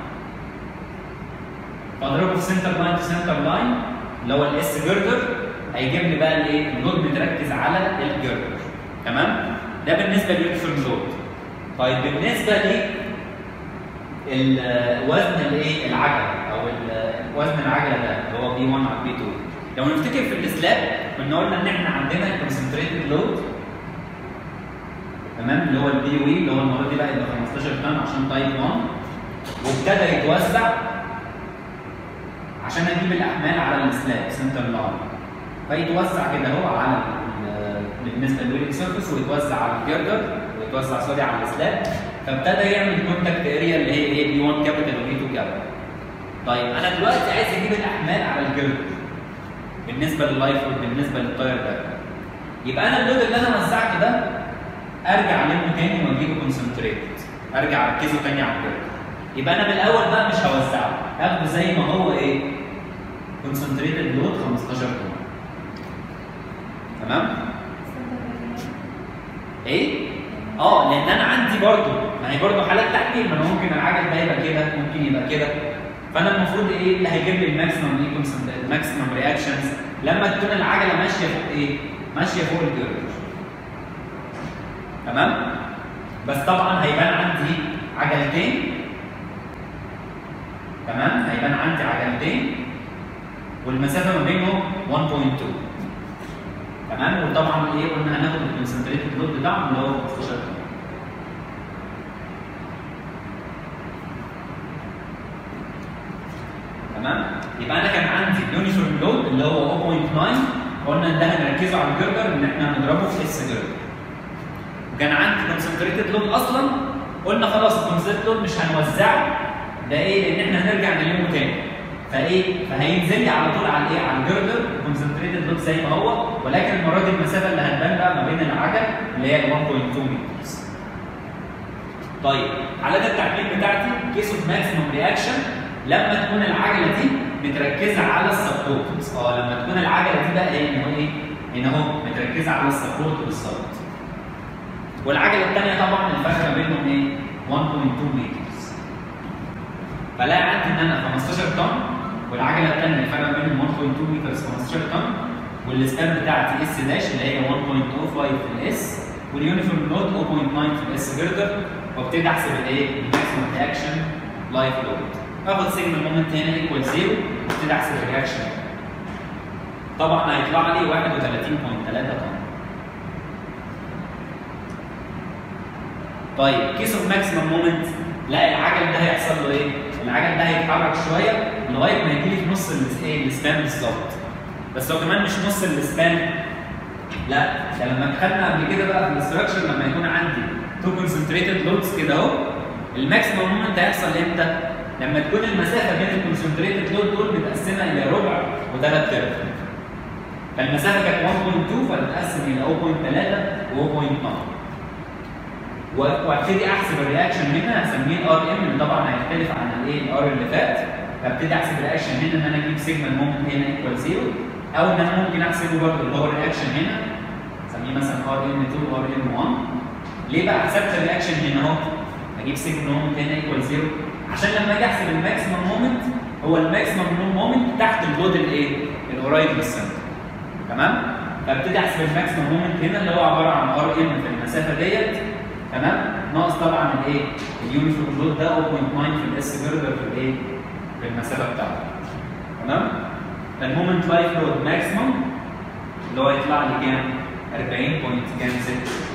فاضربه في سنتر لاين تو سنتر لاين اللي هو الاس جردر هيجيب لي بقى الايه؟ اللود متركز على الجردر تمام؟ ده بالنسبه لليونيفورم لود طيب بالنسبه لي الوزن الايه العجله او وزن العجله ده اللي هو بي 1 على بي 2 لو نفتكر في السلاب كنا قلنا ان احنا عندنا الكونسنتريتد لود تمام اللي هو البي وي اللي هو المره دي بقى يبقى 15 طن عشان تايب 1 وابتدى يتوزع عشان اجيب الاحمال على السلاب سنتر لاين فيتوزع كده اهو على بالنسبه للويلنج سيرفيس ويتوزع على الجردر ويتوزع سوري على السلاب فابتدى يعمل كونتاكت اريا اللي هي ايه بي 1 كابيتال وبي 2 كابيتال طيب انا دلوقتي عايز اجيب الاحمال على الجردر بالنسبه لللايف لود بالنسبه للتاير ده يبقى انا اللود اللي انا وزعته ده ارجع المه تاني واجيبه كونسنتريتد ارجع اركزه تاني على الجردر يبقى انا من الاول بقى مش هوزعه هاخده زي ما هو ايه كونسنتريتد لود 15 طن تمام ايه اه لان انا عندي برضو ما هي برضو حالات تحليل ما انا ممكن العجل ده يبقى كده ممكن يبقى كده فانا المفروض ايه اللي هيجيب لي الماكسيمم ايه الماكسيمم رياكشنز لما تكون العجله ماشيه فوق ايه ماشيه فوق الجيرل تمام بس طبعا هيبان عندي عجلتين تمام هيبان عندي عجلتين والمسافه ما بينهم 1.2 تمام وطبعا ايه قلنا هناخد الكونسنتريتد لود بتاعهم اللي هو 15 طن تمام يبقى انا كان عندي اليونيفورم لود اللي هو 0.9 قلنا ان ده هنركزه على الجردر ان احنا هنضربه في اس جردر وكان عندي كونسنتريتد لود اصلا قلنا خلاص الكونسنتريتد لود مش هنوزعه ده ايه لان احنا هنرجع نلمه تاني فايه فهينزل لي على طول على ايه على الجردر الكونسنتريتد لود زي ما هو ولكن المره دي المسافه اللي هتبان بقى ما بين العجل اللي هي 1.2 متر طيب حالات التعقيد بتاعتي كيس اوف ماكسيموم رياكشن لما تكون العجله دي متركزه على السبورت اه لما تكون العجله دي بقى ايه ان هو ايه هنا اهو متركزه على السبورت بالظبط والعجله الثانيه طبعا الفرق ما بينهم ايه 1.2 متر فلاقي عندي ان انا 15 طن والعجله الثانيه الفرق ما بينهم 1.2 متر 15 طن والسبان بتاعتي اس داش اللي هي 1.05 في الاس واليونيفورم لود 0.9 في الاس جردر وابتدي احسب الايه الماكسيمم رياكشن لايف لود اخد سيجنال مومنت هنا ايكوال زيرو وابتدي احسب الرياكشن طبعا هيطلع لي 31.3 طن طيب كيس اوف ماكسيمم مومنت لا العجل ده هيحصل له ايه؟ العجل ده هيتحرك شويه لغايه ما يجي لي في نص الايه السبان بالظبط بس هو كمان مش نص السبان لا ده لما دخلنا قبل كده بقى في الاستراكشر لما يكون عندي تو كونسنتريتد لودز كده اهو الماكسيمم مومنت هيحصل امتى؟ لما تكون المسافه بين الكونسنتريتد لود دول متقسمه الى ربع وثلاث ارباع. فالمسافه كانت 1.2 فتتقسم الى 0.3 و 0.9. وابتدي احسب الرياكشن هنا هسميه الار ام اللي طبعا هيختلف عن الايه الار اللي فات فابتدي احسب الرياكشن هنا ان انا اجيب سيجما مومنت هنا ايكوال زيرو او ان انا ممكن احسبه برضه اللي هو الرياكشن هنا اسميه مثلا ار ام 2 ار ام 1 ليه بقى حسبت الرياكشن هنا اهو اجيب سيجما مومنت هنا ايكوال زيرو عشان لما اجي احسب الماكسيمم مومنت هو الماكسيمم مومنت تحت اللود الايه القريب من السنتر تمام فابتدي احسب الماكسيمم مومنت هنا اللي هو عباره عن ار ام في المسافه ديت تمام ناقص طبعا الايه اليونيفورم لود ده 0.9 في الاس جردر في الايه في المسافه بتاعته تمام المومنت لايف لود ماكسيمم اللي هو يطلع لي كام 40 بوينت كام 6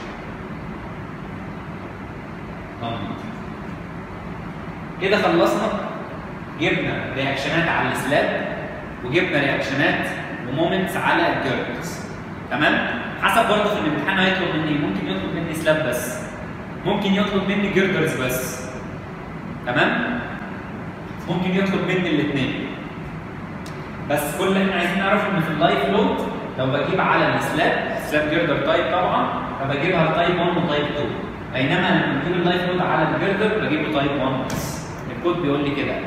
كده خلصنا جبنا رياكشنات على السلاب وجبنا رياكشنات ومومنتس على الجيردرز تمام حسب برضه في الامتحان هيطلب مني ممكن يطلب مني سلاب بس ممكن يطلب مني جيردرز بس تمام ممكن يطلب مني الاثنين بس كل اللي احنا عايزين نعرفه ان في اللايف لود لو بجيب على السلاب سلاب جيردر تايب طبعا فبجيبها تايب 1 وتايب 2 بينما لما بجيب اللايف لود على الجيردر بجيبه تايب 1 بس الكود بيقول لي كده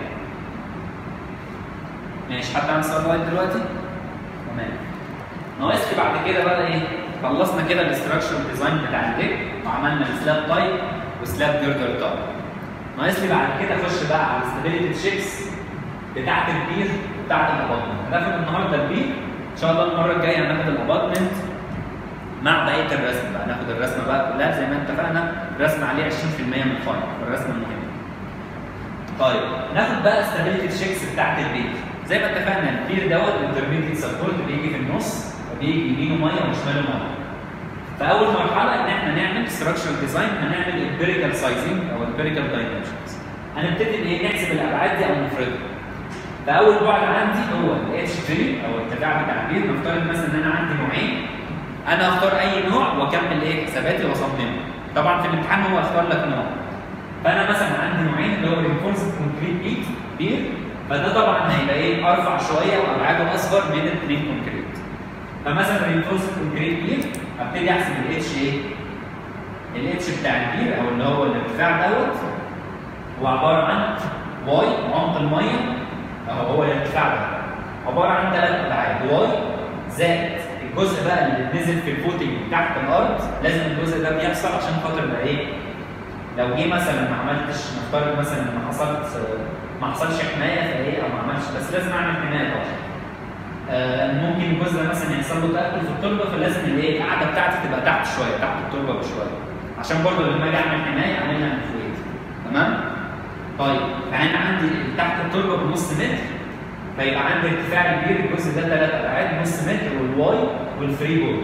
ماشي حد عنده سؤال لغايه دلوقتي؟ تمام ناقص لي بعد كده بقى ايه؟ خلصنا كده الاستراكشر ديزاين بتاع الليج وعملنا السلاب تايب وسلاب جيردر تايب ناقص لي بعد كده اخش بقى على الستابيليتي تشيكس بتاعت البير بتاعت الاباطمنت هناخد النهارده البير ان شاء الله المره الجايه هناخد الاباطمنت مع بقيه الرسم بقى ناخد الرسمه بقى كلها زي ما اتفقنا رسم عليه 20% من الفايل الرسم المهم طيب ناخد بقى استابيليتي تشيكس بتاعت البير زي ما اتفقنا البير دوت الانترميديت سبورت بيجي في النص وبيجي يمينه ميه وشماله ميه فاول مرحله ان احنا نعمل ستراكشر ديزاين هنعمل امبيريكال سايزنج او امبيريكال دايمنشنز هنبتدي ان ايه نحسب الابعاد دي او نفرضها فاول بعد عندي هو الاتش 3 او الارتفاع بتاع البير نفترض مثلا ان انا عندي نوعين انا اختار اي نوع واكمل ايه حساباتي واصممه طبعا في الامتحان هو اختار لك نوع فانا مثلا عندي نوعين اللي هو رينفورس كونكريت بيت بير فده طبعا هيبقى ايه ارفع شويه وابعاده اصغر من الاثنين كونكريت فمثلا رينفورس كونكريت بير ابتدي احسب الاتش ايه الاتش بتاع البير او اللي هو الارتفاع دوت هو عباره عن واي عمق الميه اهو هو الارتفاع ده عباره عن ثلاث ابعاد واي زائد الجزء بقى اللي نزل في الفوتنج تحت الارض لازم الجزء ده بيحصل عشان خاطر ما ايه لو جه مثلا ما عملتش نفترض مثلا ما حصلت ما حصلش حمايه فايه او ما عملش بس لازم اعمل حمايه طبعا آه، ممكن الجزء ده مثلا يحصل له تاكل في التربه فلازم الايه القاعده بتاعتي تبقى تحت شويه تحت التربه بشويه عشان برضه لما اجي اعمل حمايه اعملها من فوق تمام طيب فانا عندي تحت التربه بنص متر فيبقى عندي ارتفاع كبير الجزء ده ثلاث ابعاد نص متر والواي والفري بورد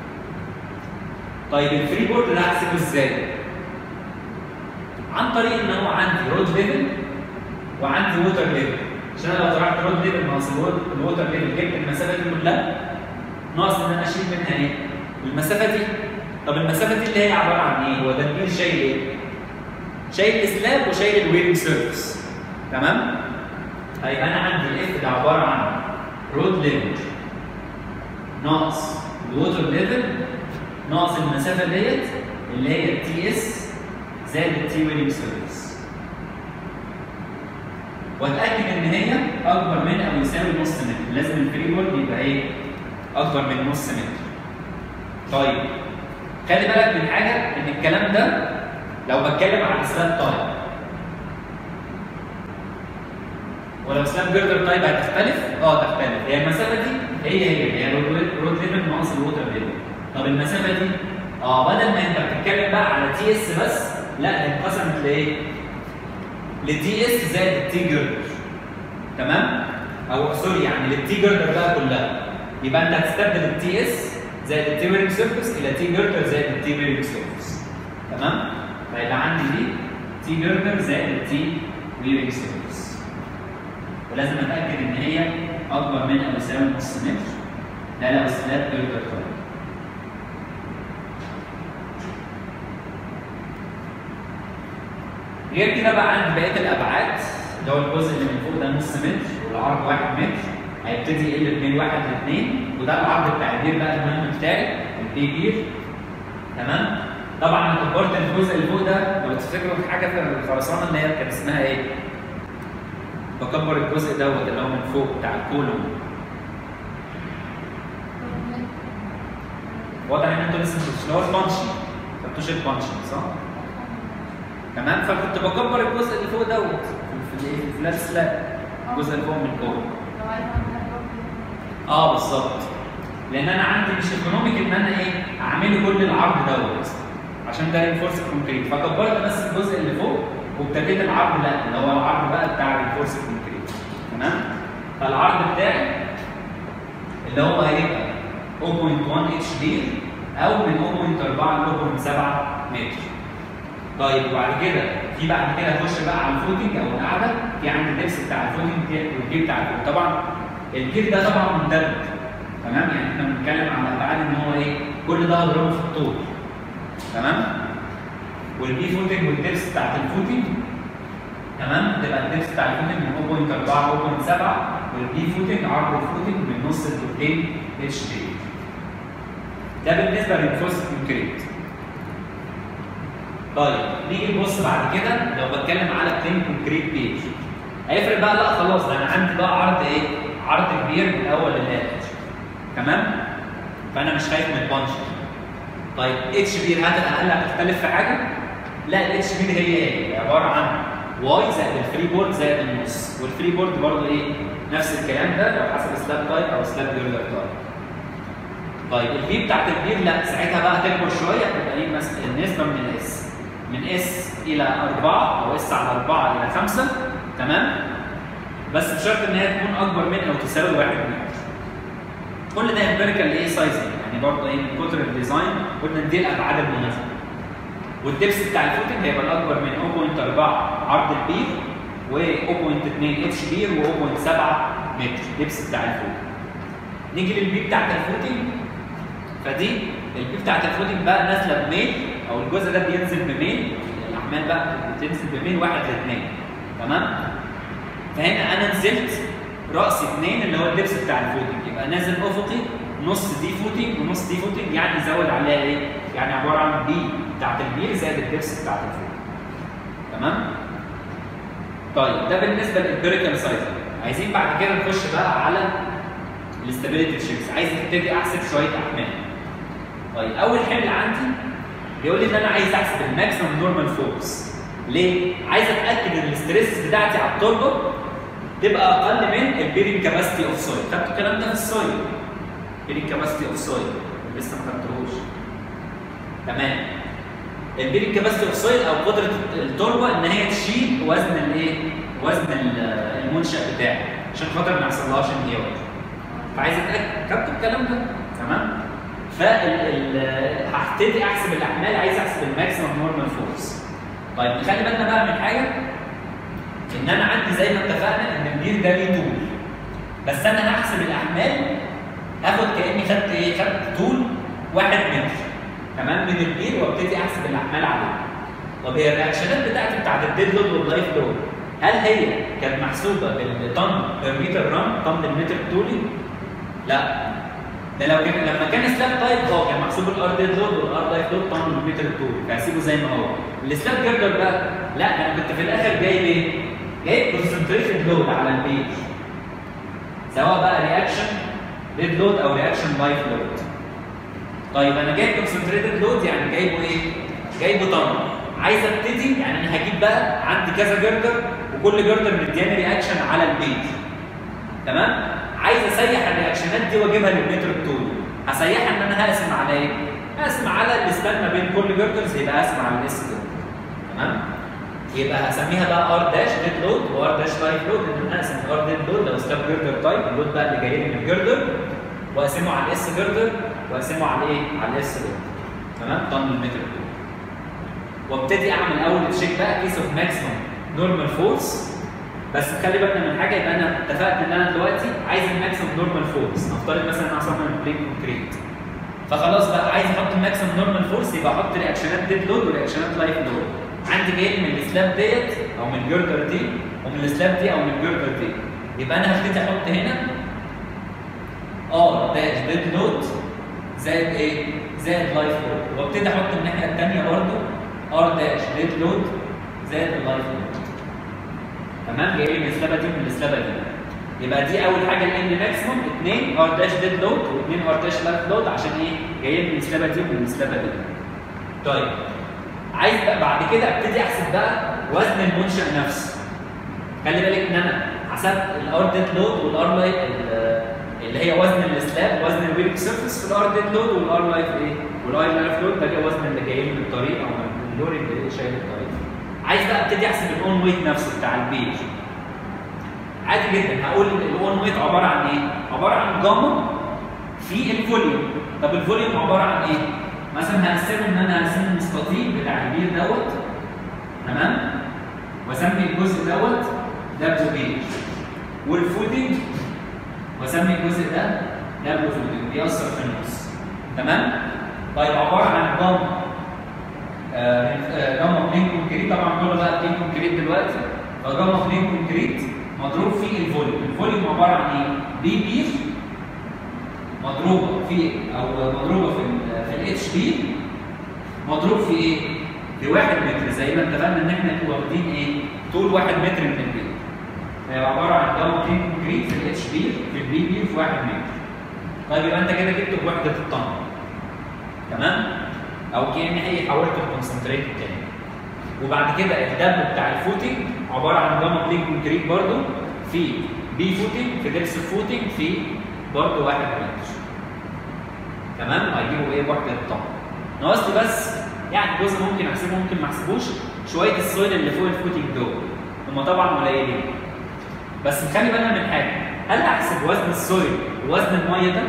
طيب الفري بورد ده هحسبه ازاي؟ عن طريق ان هو عندي رود ليفل وعندي ووتر ليفل عشان انا لو طلعت رود ليفل ناقص الوود- الووتر ليفل جبت المسافه دي كلها ناقص ان انا اشيل منها ايه؟ المسافه دي طب المسافه دي اللي هي عباره عن ايه؟ هو ده البير شايل ايه؟ شايل اسلاب وشايل الويرنج سيرفيس تمام؟ هيبقى انا عندي الاف ده عباره عن رود ليفل ناقص الووتر ليفل ناقص المسافه ديت اللي هي التي اس زائد التي ويلنج سيرفيس واتاكد ان هي اكبر من او يساوي نص متر لازم الفري بورد يبقى ايه اكبر من نص متر طيب خلي بالك من حاجه ان الكلام ده لو بتكلم على السلاب تايب ولو سلاب جردر تايب هتختلف اه تختلف هي المسافه دي هي هي هي رود ليفل ناقص الووتر ليفل طب المسافه دي اه بدل ما انت بتتكلم بقى على تي اس بس لا دي انقسمت لايه؟ لتي اس زائد التي جردر تمام؟ او سوري يعني للتي جردر بقى كلها يبقى انت هتستبدل التي اس زائد التي ويرنج سيرفيس الى تي جردر زائد التي ويرنج سيرفيس تمام؟ فيبقى عندي دي تي جردر زائد التي ويرنج سيرفيس ولازم اتاكد ان هي اكبر من او يساوي نص متر ده لو سلاب جردر طيب غير كده بقى عندي بقيه الابعاد اللي هو الجزء اللي من فوق ده نص متر والعرض 1 متر هيبتدي يقل من 1 ل 2 وده العرض بتاع البير بقى المهم بتاعي البي بير تمام طبعا انا كبرت الجزء اللي فوق ده لو تفتكروا حاجه في الخرسانه اللي هي كان اسمها ايه؟ بكبر الجزء دوت اللي هو من فوق بتاع الكولوم واضح ان انتوا لسه مش اللي هو البانشنج ما خدتوش البانشنج صح؟ تمام فكنت بكبر الجزء اللي فوق دوت في في الايه في الفلات سلاب الجزء اللي فوق من الكوره اه بالظبط لان انا عندي مش ايكونوميك ان انا ايه اعمله كل العرض دوت عشان ده رينفورس كونكريت فكبرت بس الجزء اللي فوق وابتديت العرض لا اللي هو العرض بقى بتاع الرينفورس كونكريت تمام فالعرض بتاعي اللي هو هيبقى 0.1 اتش دي او من 0.4 ل 0.7 متر طيب وبعد كده في بعد كده اخش بقى على الفوتنج او القعده في عندي الدبس بتاع الفوتنج والجير بتاع الفوتنج طبعا الجير ده طبعا ممتد تمام يعني احنا بنتكلم عن ابعاد ان هو ايه كل ده هضربه في الطول تمام والبي فوتنج والدبس بتاعت الفوتنج تمام تبقى الدبس بتاع الفوتنج من 0.4 ل 0.7 والبي فوتنج عرض الفوتنج من نص الدورتين اتش دي ده بالنسبه للفورس كونكريت طيب نيجي نبص بعد كده لو بتكلم على بلين كونكريت بيج هيفرق بقى لا خلاص ده انا عندي بقى عرض ايه؟ عرض كبير من الاول للاخر تمام؟ فانا مش خايف من البانش طيب اتش بير هل هل هتختلف في حاجه؟ لا الاتش بير هي ايه؟ عباره عن واي زائد الفري بورد زائد النص والفري بورد برضه ايه؟ نفس الكلام ده لو حسب سلاب تايب او سلاب جيردر تايب طيب الفي بتاعت البير لا ساعتها بقى تكبر شويه تبقى ايه مثلا النسبه من الاس من اس الى 4 او اس على 4 الى 5 تمام بس بشرط ان هي تكون اكبر من او تساوي 1 متر كل ده امبيريكال ايه سايزنج يعني برضه ايه من كتر الديزاين قلنا دي الابعاد المناسبه والدبس بتاع الفوتنج هيبقى الاكبر من 0.4 عرض البير و 0.2 اتش بير و 0.7 متر دبس بتاع الفوتنج نيجي للبي بتاعت الفوتنج فدي البي بتاعت الفوتنج بقى نازله بميل او الجزء ده بينزل بميل الاحمال بقى بتنزل بميل واحد لاثنين تمام فهنا انا نزلت راس اثنين اللي هو اللبس بتاع الفوتنج يبقى نازل افقي نص دي فوتنج ونص دي فوتنج يعني زود عليها ايه؟ يعني عباره عن بي بتاعت البير زائد الدبس بتاعت الفوتنج تمام؟ طيب ده بالنسبه للامبيريكال سايزنج عايزين بعد كده نخش بقى على الاستابيليتي تشيكس عايز ابتدي احسب شويه احمال طيب اول حمل عندي بيقول لي ان انا عايز احسب الماكسيمم نورمال فورس ليه؟ عايز اتاكد ان الاستريس بتاعتي على التربه تبقى اقل من البيرنج كاباسيتي اوف سويل خدتوا الكلام ده في السويل بيرنج كاباسيتي اوف سويل لسه ما خدتوهوش تمام البيرنج كاباسيتي اوف سويل او قدره التربه ان هي تشيل وزن الايه؟ وزن ال- المنشا بتاعي عشان خاطر ما يحصلهاش انهيار فعايز اتاكد خدتوا الكلام ده تمام فال هبتدي احسب الاحمال عايز احسب الماكسيمم نورمال فورس طيب نخلي بالنا بقى من حاجه ان انا عندي زي ما اتفقنا ان البير ده ليه طول بس انا هحسب الاحمال هاخد كاني خدت ايه خدت طول واحد متر تمام من البير وابتدي احسب الاحمال عليه طب هي الرياكشنات بتاعتي بتاعت الديد لود واللايف لود هل هي كانت محسوبه بالطن بير متر ران طن المتر الطولي؟ لا ده لو كان لما كان سلاب تايب اه كان محسوب الار ديد لود والار لايف لود طن المتر الطولي فهسيبه زي ما هو السلاب جردر بقى لا انا كنت في الاخر جايب ايه؟ جايب كونسنتريتد لود على البيج سواء بقى رياكشن ديد لود او رياكشن لايف لود طيب انا جايب كونسنتريتد لود يعني جايبه ايه؟ جايبه طن عايز ابتدي يعني انا هجيب بقى عندي كذا جردر وكل جردر مدياني رياكشن على البيج تمام؟ عايز اسيح الرياكشنات دي واجيبها للمتر الطولي هسيحها ان انا هقسم على ايه؟ هقسم على السبان ما بين كل جردرز يبقى هقسم على الاس جردر تمام؟ يبقى هسميها بقى ار داش ديد لود وار داش لايف لود ان انا اقسم الار ديد لود لو ستاب جردر تايب اللود بقى اللي جاي لي من الجردر واقسمه على الاس جردر واقسمه على ايه؟ على الاس جردر تمام؟ طن المتر الطولي وابتدي اعمل اول تشيك بقى كيس اوف ماكسيمم نورمال فورس بس خلي بالنا من حاجه يبقى انا اتفقت ان انا دلوقتي عايز الماكسيمم نورمال فورس نفترض مثلا انا هصمم بلين كونكريت فخلاص بقى عايز احط الماكسيمم نورمال فورس يبقى احط رياكشنات ديد لود ورياكشنات لايف لود عندي جاي من السلاب ديت او من الجردر دي ومن السلاب دي او من الجردر دي يبقى انا هبتدي احط هنا ار داش ديد لود زائد ايه؟ زائد لايف لود وابتدي احط الناحيه الثانيه برضو ار داش ديد لود زائد اللايف لود تمام جاي لي من السلابه دي ومن السلابه دي يبقى دي اول حاجه الان ماكسيموم 2 ار داش ديد لود و2 ار داش لايف لود عشان ايه؟ جاي لي من السلابه دي ومن السلابه دي. طيب عايز بقى بعد كده ابتدي احسب بقى وزن المنشا نفسه. خلي بالك ان انا حسبت الار ديد لود والار لايف اللي هي وزن السلاب وزن الويلك سيرفيس في الار ديد لود والار لايف ايه؟ والار لايف لود ده الوزن اللي جاي لي من الطريق او من اللوري اللي شايل الطريق. عايز بقى ابتدي احسب الاون ويت نفسه بتاع البيج عادي جدا هقول الاون ويت عباره عن ايه؟ عباره عن جاما في الفوليوم طب الفوليوم عباره عن ايه؟ مثلا هقسمه ان انا هقسم المستطيل بتاع البير دوت تمام؟ واسمي الجزء دوت دبليو بيج والفودنج واسمي الجزء ده دبليو فودنج بيأثر في النص تمام؟ طيب عباره عن جاما جاما بلين كونكريت طبعا دول بقى بلين كونكريت دلوقتي فجاما بلين كونكريت مضروب في الفوليوم الفوليوم عباره عن ايه؟ بي بي مضروبه في او مضروبه في ال في الاتش بي مضروب في ايه؟ في 1 متر زي ما اتفقنا ان احنا واخدين ايه؟ طول 1 متر من البيت فهي عباره عن جاما بلين كونكريت في الاتش بي في البي بي في 1 متر طيب يبقى انت كده جبت بوحده الطن تمام؟ او كاني هي حولت الكونسنتريت تاني وبعد كده الدم بتاع الفوتنج عباره عن جاما بلين كونكريت برضو في بي فوتنج في دبس فوتنج في برضو واحد متر تمام هيجيبوا ايه بوحده الطن ناقص لي بس يعني جزء ممكن احسبه ممكن ما احسبوش شويه السويل اللي فوق الفوتنج دول هم طبعا قليلين بس نخلي بالنا من حاجه هل احسب وزن السويل ووزن الميه ده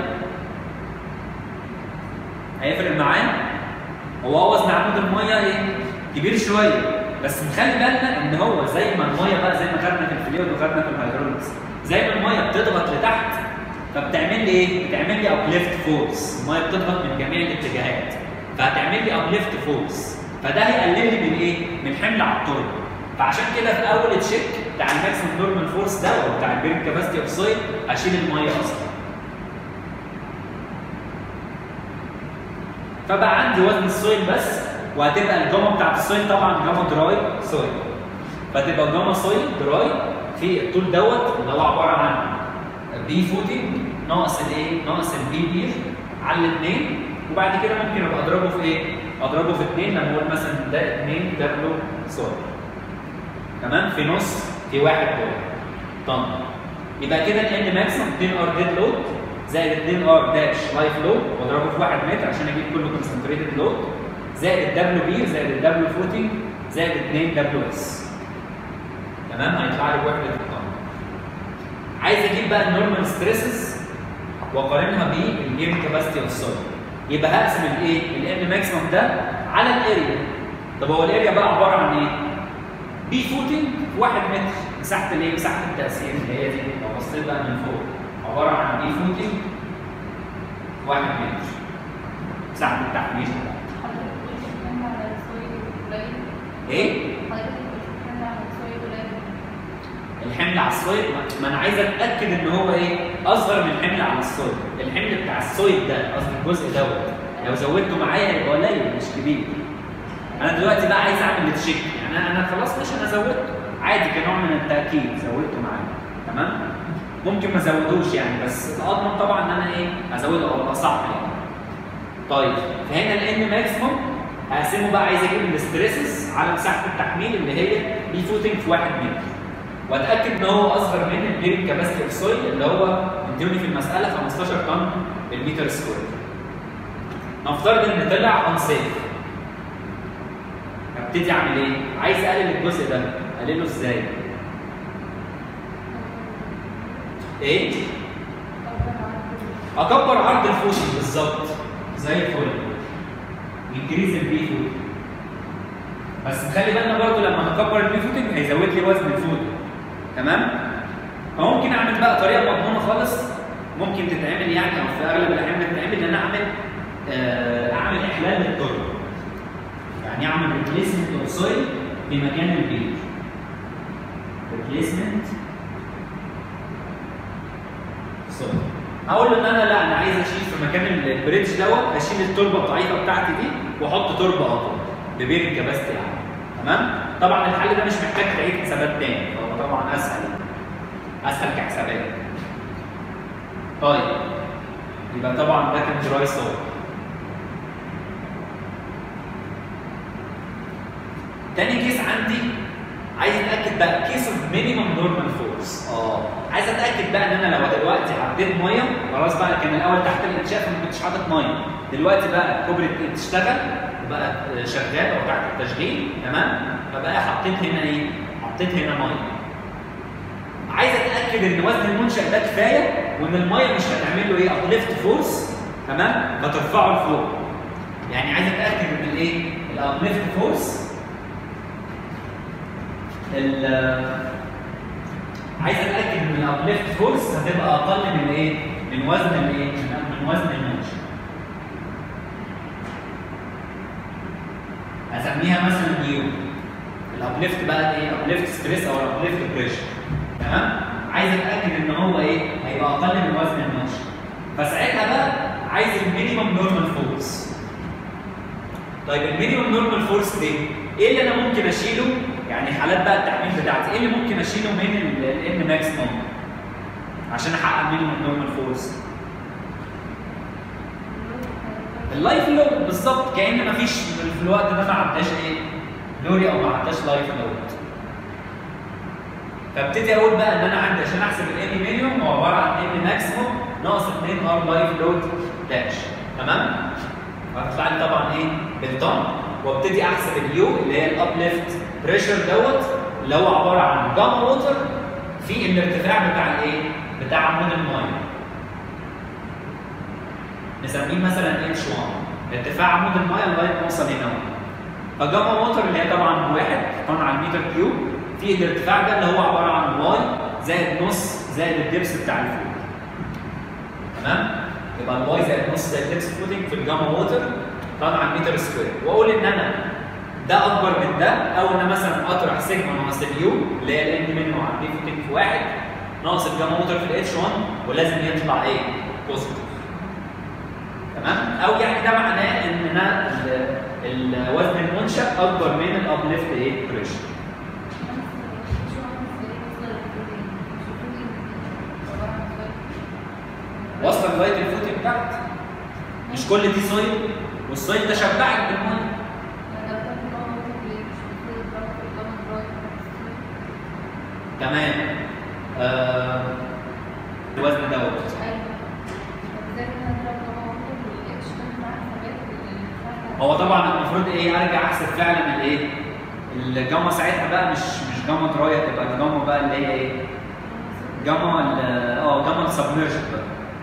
هيفرق معايا هو وزن عمود الميه ايه؟ كبير شويه بس نخلي بالنا ان هو زي ما الميه بقى زي ما خدنا في الفلويد وخدنا في الهيدروليكس زي ما الميه بتضغط لتحت فبتعمل لي ايه؟ بتعمل لي ابليفت فورس الميه بتضغط من جميع الاتجاهات فهتعمل لي ابليفت فورس فده هيقلل لي من ايه؟ من حمل على الطرق فعشان كده في اول تشيك بتاع الماكسيمم نورمال فورس ده او بتاع البيرن كاباسيتي اوف سويل هشيل الميه اصلا فبقى عندي وزن السويل بس وهتبقى الجاما بتاعت السويل طبعا جاما دراي سويل فتبقى جاما سويل دراي في الطول دوت اللي هو عباره عن بي فوتنج ناقص الايه؟ ناقص البي بير على الاثنين وبعد كده ممكن ابقى اضربه في ايه؟ اضربه في اثنين لما اقول مثلا ده 2 دبليو سوري تمام في نص في واحد دول طن يبقى كده الان ماكسيمم 2 ار ديد لود زائد 2 ار داش لايف لود واضربه في 1 متر عشان اجيب كله كونسنتريتد لود زائد الدبليو بي زائد الدبليو فوتنج زائد 2 دبليو اس تمام هيطلع لي بوحده الطن عايز اجيب بقى النورمال ستريسز واقارنها بالجيم كاباسيتي اوف السوليد يبقى هقسم الايه؟ الان ماكسيمم ده على الاريا طب هو الاريا بقى عباره عن ايه؟ بي فوتنج 1 متر مساحه الايه؟ مساحه التاثير اللي هي دي لو بصيت بقى من فوق عباره عن بي فوتنج 1 متر مساحه التحميل ايه؟ الحمل على السويد ما انا عايز اتاكد ان هو ايه اصغر من الحمل على السويد الحمل بتاع السويد ده قصدي الجزء دوت لو زودته معايا يبقى قليل مش كبير انا دلوقتي بقى عايز اعمل تشيك يعني انا انا خلاص مش انا زودته عادي كنوع من التاكيد زودته معايا تمام ممكن ما ازودوش يعني بس الاضمن طبعا ان انا ايه ازوده او ابقى صح يعني طيب فهنا الان ماكسيموم هقسمه بقى عايز اجيب الستريسز على مساحه التحميل اللي هي بي فوتنج في 1 متر واتاكد ان هو اصغر من البيرنج كاباسيتي اوف سويل اللي هو مديوني في المساله 15 طن بالمتر سكوير. نفترض ان طلع انسيف. هبتدي اعمل ايه؟ عايز اقلل الجزء ده، اقلله ازاي؟ ايه؟ اكبر عرض الفوتنج بالظبط زي الفل. انكريز البي فوتنج. بس خلي بالنا برضه لما هكبر البي فوتنج هيزود لي وزن الفوتنج. تمام؟ فممكن اعمل بقى طريقه مضمونه خالص ممكن تتعمل يعني او في اغلب الاحيان بتتعمل ان انا اعمل آه اعمل احلال للتربه. يعني اعمل ريبليسمنت اوف سويل في مكان البير. ريبليسمنت سويل. هقول له ان انا لا انا عايز اشيل في مكان البريدج دوت اشيل التربه الضعيفه بتاعتي دي واحط تربه اطول ببيرنج كباستي اعلى. تمام؟ طبعا الحل ده مش محتاج تعيد حسابات تاني فهو طبعا اسهل اسهل كحسابات. طيب يبقى طبعا ده كان دراي سول. تاني كيس عندي عايز اتاكد بقى كيس اوف مينيمم نورمال فورس اه عايز اتاكد بقى ان انا لو دلوقتي عديت ميه خلاص بقى كان الاول تحت الانشاف ما كنتش حاطط ميه دلوقتي بقى الكوبري تشتغل وبقى شغال او تحت التشغيل تمام فبقى حطيت هنا ايه؟ حطيت هنا ميه عايز اتاكد ان وزن المنشا ده كفايه وان الميه مش هتعمل له ايه؟ ابليفت فورس تمام؟ فترفعه لفوق يعني عايز اتاكد ان الايه؟ الابليفت فورس عايز اتاكد ان الابليفت فورس هتبقى اقل من ايه؟ من وزن الايه؟ من وزن المنشا. اسميها مثلا يو. الابليفت بقى ايه؟ ابليفت ستريس او الابليفت بريشر. تمام؟ عايز اتاكد ان هو ايه؟ هيبقى اقل من وزن المنشا. فساعتها بقى عايز المينيمم نورمال فورس. طيب المينيمم نورمال فورس دي ايه اللي انا ممكن اشيله يعني حالات بقى التعميل بتاعتي ايه اللي ممكن اشيله من الان ماكسيموم عشان احقق مينيمم نورمال فورس اللايف لود بالظبط كان ما فيش في الوقت ده ما عداش ايه لوري او ما عداش لايف لود فابتدي اقول بقى ان انا عندي عشان احسب الان مينيموم هو عباره عن ان ماكسيموم ناقص 2 ار لايف لود داش تمام وهتطلع لي طبعا ايه بالطن وابتدي احسب اليو اللي هي الابليفت بريشر دوت اللي هو عباره عن جاما ووتر في الارتفاع بتاع الايه؟ بتاع عمود الميه. نسميه مثلا اتش 1 ارتفاع عمود الميه لغايه ما اوصل هنا فجاما ووتر اللي هي طبعا بواحد طن على المتر كيوب في الارتفاع ده اللي هو عباره عن واي زائد نص زائد الدبس بتاع الفوق. تمام؟ يبقى الواي زائد نص زائد الدبس فوتنج في الجاما ووتر طن على المتر سكوير واقول ان انا ده اكبر من ده او ان مثلا اطرح سيجما ناقص اليو اللي هي الان منه على البي فوتنج في واحد ناقص الجاما موتر في الاتش 1 ولازم يطلع ايه؟ بوزيتيف. تمام؟ او يعني ده معناه ان انا الوزن المنشا اكبر من الابليفت ايه؟ بريشر. مش كل دي سويل والسويل ده شبعك بالميه تمام آه الوزن دوت هو طبعا المفروض ايه ارجع احسب فعلا الايه الجاما ساعتها بقى مش مش جاما درايه تبقى الجاما بقى اللي هي ايه جاما ال- اه جاما السبمرجد بقى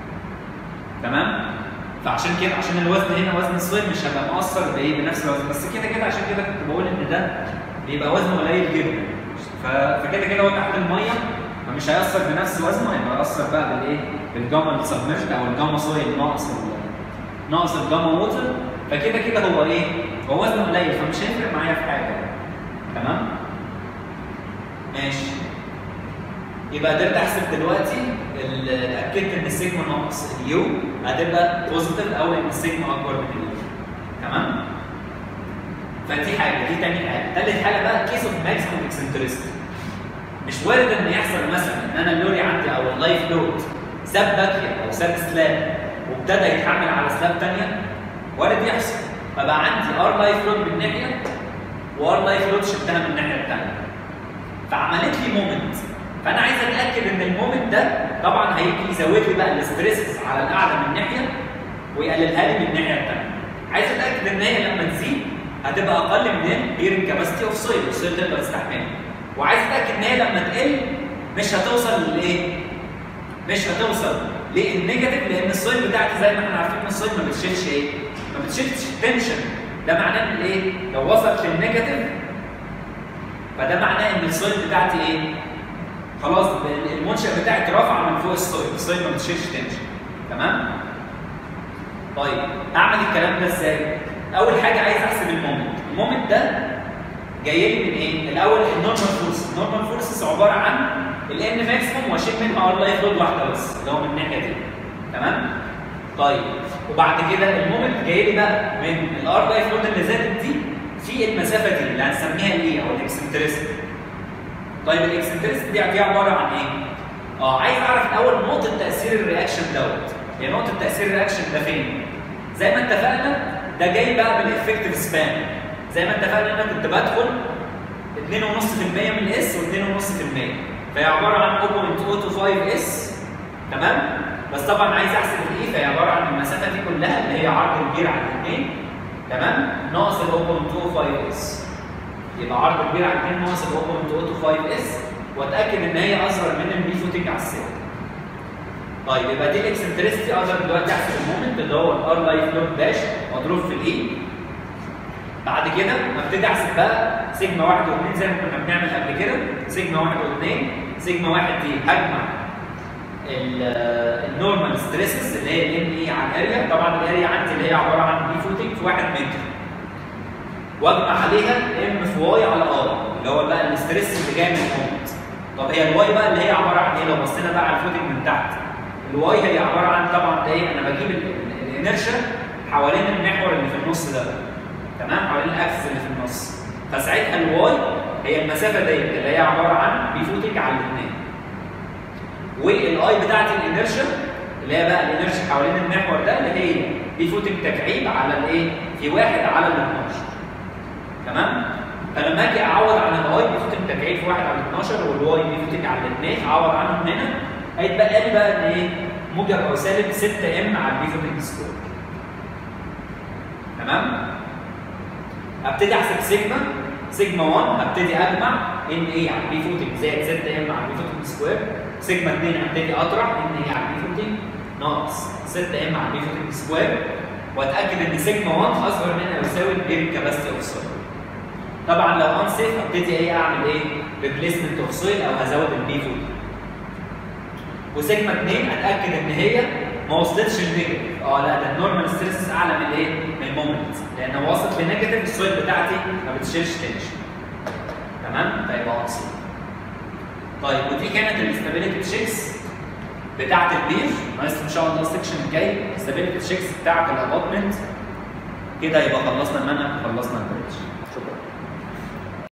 تمام فعشان كده عشان الوزن هنا وزن الصيد مش هيبقى مؤثر بايه بنفس الوزن بس كده كده عشان كده كنت بقول ان ده بيبقى وزنه قليل جدا ف- فكده كده هو تحت الميه فمش هيأثر بنفس وزنه هيبقى هيأثر بقى بالايه بالجاما السبمرجد او الجاما سويل ناقص ال- ناقص الجاما ووتر فكده كده هو ايه هو وزنه قليل فمش هيفرق معايا في حاجه تمام ماشي يبقى قدرت احسب دلوقتي ال- اتاكدت ان السيجما ناقص اليو هتبقى بوزيتيف او ان السيجما اكبر من اليو تمام فدي حاجه دي تاني حاجه تالت حاجه بقى كيس اوف ماكسيمم اكسنترستي مش وارد ان يحصل مثلا ان انا اللوري عندي او اللايف لود ساب باكيا او ساب سلاب وابتدى يتحمل على سلاب ثانيه وارد يحصل فبقى عندي ار لايف لود من ناحيه وار لايف لود شفتها من الناحيه الثانيه فعملت لي مومنت فانا عايز اتاكد ان المومنت ده طبعا هيجي يزود لي بقى الاستريسز على الاعلى من ناحيه ويقللها لي من الناحيه الثانيه عايز اتاكد ان هي لما تزيد هتبقى اقل من البيرنج كاباسيتي اوف سويل السويل تقدر تستحملها وعايز اتاكد ان هي لما تقل مش هتوصل للايه؟ مش هتوصل للنيجاتيف لان السويل بتاعتي زي ما احنا عارفين ان السويل ما بتشيلش ايه؟ ما بتشيلش تنشن ده معناه ان ايه؟ لو وصلت للنيجاتيف فده معناه ان السويل بتاعتي ايه؟ خلاص المنشأ بتاعي اترفع من فوق السويل، السويل ما بتشيلش تنشن تمام؟ طيب اعمل الكلام ده ازاي؟ اول حاجه عايز احسب المومنت، المومنت ده جاي لي من ايه؟ الاول النورمال فورس، النورمال فورسز عباره عن الان ماكسيموم واشيل منها ار لايف لود واحده بس اللي هو من الناحيه دي تمام؟ طيب وبعد كده المومنت جاي لي بقى من الار لايف لود اللي زادت دي في المسافه دي اللي هنسميها الايه او الاكسنتريسيتي طيب الاكسنتريسيتي دي دي عباره عن ايه؟ اه عايز اعرف الاول نقطه تاثير الرياكشن دوت هي نقطه تاثير الرياكشن ده فين؟ زي ما اتفقنا ده جاي بقى بالافكتيف سبان زي ما اتفقنا ان انا كنت بدخل 2.5% من الاس و2.5% فهي عباره عن 0.025 اس تمام؟ بس طبعا عايز احسب الايه فهي عباره عن المسافه دي كلها اللي هي عرض البير على الاثنين تمام؟ ناقص ال 0.25 اس يبقى عرض البير على الاثنين ناقص ال 0.025 اس واتاكد ان هي اصغر من البي فوتنج على السيل. طيب يبقى دي الاكسنتريستي اقدر دلوقتي احسب المومنت اللي هو الار لايف لود داش مضروب في الاي بعد كده ابتدي احسب بقى سيجما 1 و2 زي ما كنا بنعمل قبل كده سيجما 1 و2 سيجما 1 دي هجمع النورمال ستريسز اللي هي الام اي على الاريا طبعا الاريا عندي اللي هي عباره عن بي فوتنج في 1 متر واجمع عليها ام في واي على ار اللي هو بقى الاستريس اللي جاي من المومنت طب هي الواي بقى اللي هي عباره عن ايه لو بصينا بقى على الفوتنج من تحت الواي هي عباره عن طبعا ده ايه انا بجيب الانرشا حوالين المحور اللي في النص ده تمام حوالين الاكسس اللي في النص فساعتها الواي هي المسافه ديت اللي هي عباره عن بي فوتنج على الاثنين والاي بتاعت الانرشا اللي هي بقى الانرشا حوالين المحور ده اللي هي بي فوتنج تكعيب على الايه في واحد على ال 12 تمام فلما اجي اعوض عن الاي بي فوتنج تكعيب في 1 على 12 والواي بي فوتنج على الاثنين اعوض عنهم هنا هيتبقى لي بقى ان ايه موجب او سالب 6 ام على البي فوتنج سكوير تمام ابتدي احسب سيجما سيجما 1 ابتدي اجمع ان ايه على البي فوتنج زائد 6 ام على البي فوتنج سكوير سيجما 2 ابتدي اطرح ان ايه على البي فوتنج ناقص 6 ام على البي فوتنج سكوير واتاكد ان سيجما 1 اصغر من او يساوي البيرنج كاباسيتي اوف سويل طبعا لو ان سيف ابتدي ايه اعمل ايه ريبليسمنت اوف سويل او هزود البي فوتنج وسيجما 2 اتاكد ان هي ما وصلتش للنيجاتيف اه لا ده النورمال ستريسز اعلى من الايه؟ من المومنت لان وصلت لنيجاتيف السويل بتاعتي ما بتشيلش تنشن تمام؟ فيبقى اقصى طيب ودي كانت الاستابيليتي تشيكس بتاعت البير ناقص ان شاء الله السكشن الجاي الاستابيليتي تشيكس بتاعت الاباطمنت كده يبقى خلصنا المنهج خلصنا البريدج